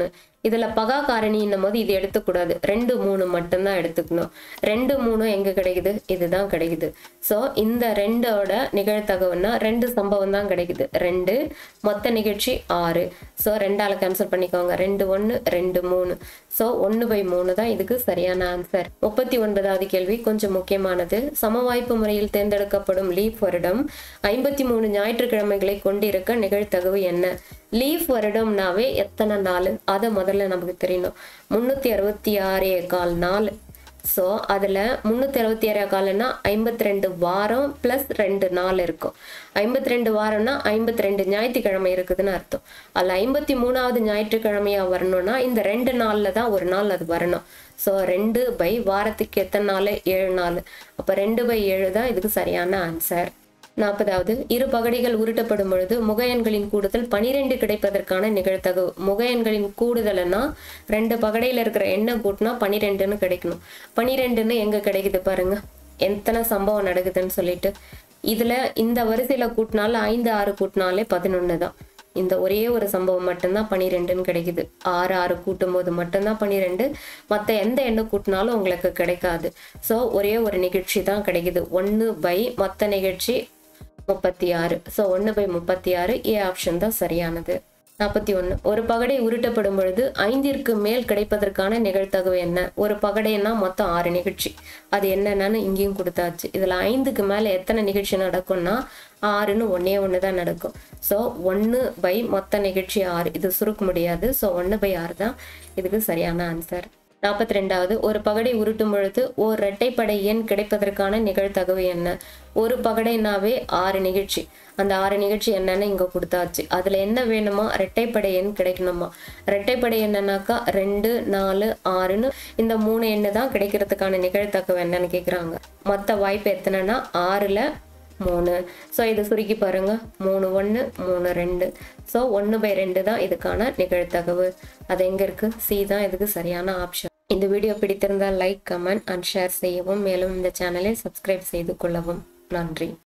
இதில் பகா காரணின்னும் போது இது எடுத்துக்கூடாது ரெண்டு மூணு மட்டும்தான் எடுத்துக்கணும் ரெண்டு மூணு எங்கே கிடைக்குது இதுதான் கிடைக்குது ஸோ இந்த ரெண்டோட நிகழ்த்தகவுன்னா ரெண்டு சம்பவம் தான் கிடைக்குது ரெண்டு மொத்த நிகழ்ச்சி ஆறு ஸோ ரெண்டால் கேன்சல் பண்ணிக்கோங்க ரெண்டு ஒன்று ரெண்டு மூணு ஸோ ஒன்று பை மூணு தான் இதுக்கு சரியான ஆன்சர் முப்பத்தி ஒன்பதாவது கேள்வி கொஞ்சம் முக்கியமானது சமவாய்ப்பு முறையில் தேர்ந்தெடுக்கப்படும் லீப் வருடம் ஐம்பத்தி மூணு ஞாயிற்றுக்கிழமைகளை கொண்டிருக்க நிகழ்த்தகவு என்ன லீஃப் வருடம்னாவே எத்தனை நாள் அதை முதல்ல நமக்கு தெரியணும் முந்நூற்றி அறுபத்தி ஆறே கால் நாள் ஸோ அதில் முந்நூற்றி அறுபத்தி ஆறு காலம்னா ஐம்பத்தி ரெண்டு வாரம் ப்ளஸ் ரெண்டு நாள் இருக்கும் ஐம்பத்தி ரெண்டு வாரம்னா ஐம்பத்தி ரெண்டு ஞாயிற்றுக்கிழமை இருக்குதுன்னு அர்த்தம் அதில் ஐம்பத்தி மூணாவது ஞாயிற்றுக்கிழமையாக வரணும்னா இந்த ரெண்டு நாளில் தான் ஒரு நாள் அது வரணும் ஸோ ரெண்டு பை வாரத்துக்கு எத்தனை நாள் ஏழு நாள் அப்போ ரெண்டு பை ஏழு தான் இதுக்கு சரியான ஆன்சர் நாற்பதாவது இரு பகடைகள் உருட்டப்படும் பொழுது முக எண்களின் கூடுதல் பனிரெண்டு கிடைப்பதற்கான நிகழ்த்தகவு முக எண்களின் கூடுதல்னா ரெண்டு பகடையில் இருக்கிற எண்ணெய் கூட்டினா பனிரெண்டுன்னு கிடைக்கணும் பனிரெண்டுன்னு எங்கே கிடைக்குது பாருங்க எத்தனை சம்பவம் நடக்குதுன்னு சொல்லிட்டு இதில் இந்த வரிசையில் கூட்டினாலும் ஐந்து ஆறு கூட்டினாலே பதினொன்று தான் இந்த ஒரே ஒரு சம்பவம் மட்டும்தான் பனிரெண்டுன்னு கிடைக்குது ஆறு ஆறு கூட்டும் போது மட்டும்தான் பனிரெண்டு மற்ற எந்த எண்ணெய் கூட்டினாலும் உங்களுக்கு கிடைக்காது ஸோ ஒரே ஒரு நிகழ்ச்சி தான் கிடைக்குது ஒன்று பை மொத்த நிகழ்ச்சி முப்பத்தி ஆறு ஸோ ஒன்று பை முப்பத்தி ஆறு ஏ ஆப்ஷன் தான் சரியானது நாற்பத்தி ஒன்று ஒரு பகடை உருட்டப்படும் பொழுது ஐந்திற்கு மேல் கிடைப்பதற்கான நிகழ்த்தகவு என்ன ஒரு பகடைன்னா மொத்தம் ஆறு நிகழ்ச்சி அது என்னென்னு இங்கேயும் கொடுத்தாச்சு இதில் ஐந்துக்கு மேலே எத்தனை நிகழ்ச்சி நடக்கும்னா ஆறுன்னு ஒன்றே ஒன்று தான் நடக்கும் ஸோ ஒன்று பை மொத்த நிகழ்ச்சி ஆறு இது சுருக்க முடியாது ஸோ ஒன்று பை ஆறு தான் இதுக்கு சரியான ஆன்சர் நாற்பத்தி ரெண்டாவது ஒரு பகடை உருட்டும் பொழுது ஓர் இரட்டைப்படை எண் கிடைப்பதற்கான நிகழ்த்தகவு என்ன ஒரு பகடைனாவே ஆறு நிகழ்ச்சி அந்த ஆறு நிகழ்ச்சி என்னன்னு இங்க கொடுத்தாச்சு அதுல என்ன வேணுமா இரட்டைப்படை எண் கிடைக்கணுமா இரட்டைப்படை என்னன்னாக்கா ரெண்டு நாலு ஆறுன்னு இந்த மூணு எண்ணு தான் கிடைக்கிறதுக்கான நிகழ்த்தகவு என்னன்னு கேக்குறாங்க மொத்த வாய்ப்பு எத்தனைன்னா ஆறுல மூணு ஸோ இதை சுருக்கி பாருங்க மூணு ஒன்று மூணு ரெண்டு ஸோ ஒன்று பை ரெண்டு தான் இதுக்கான நிகழ்த்தகவு அது எங்கே இருக்குது சி தான் இதுக்கு சரியான ஆப்ஷன் இந்த வீடியோ பிடித்திருந்தால் லைக் கமெண்ட் அண்ட் ஷேர் செய்யவும் மேலும் இந்த சேனலை சப்ஸ்கிரைப் செய்து கொள்ளவும் நன்றி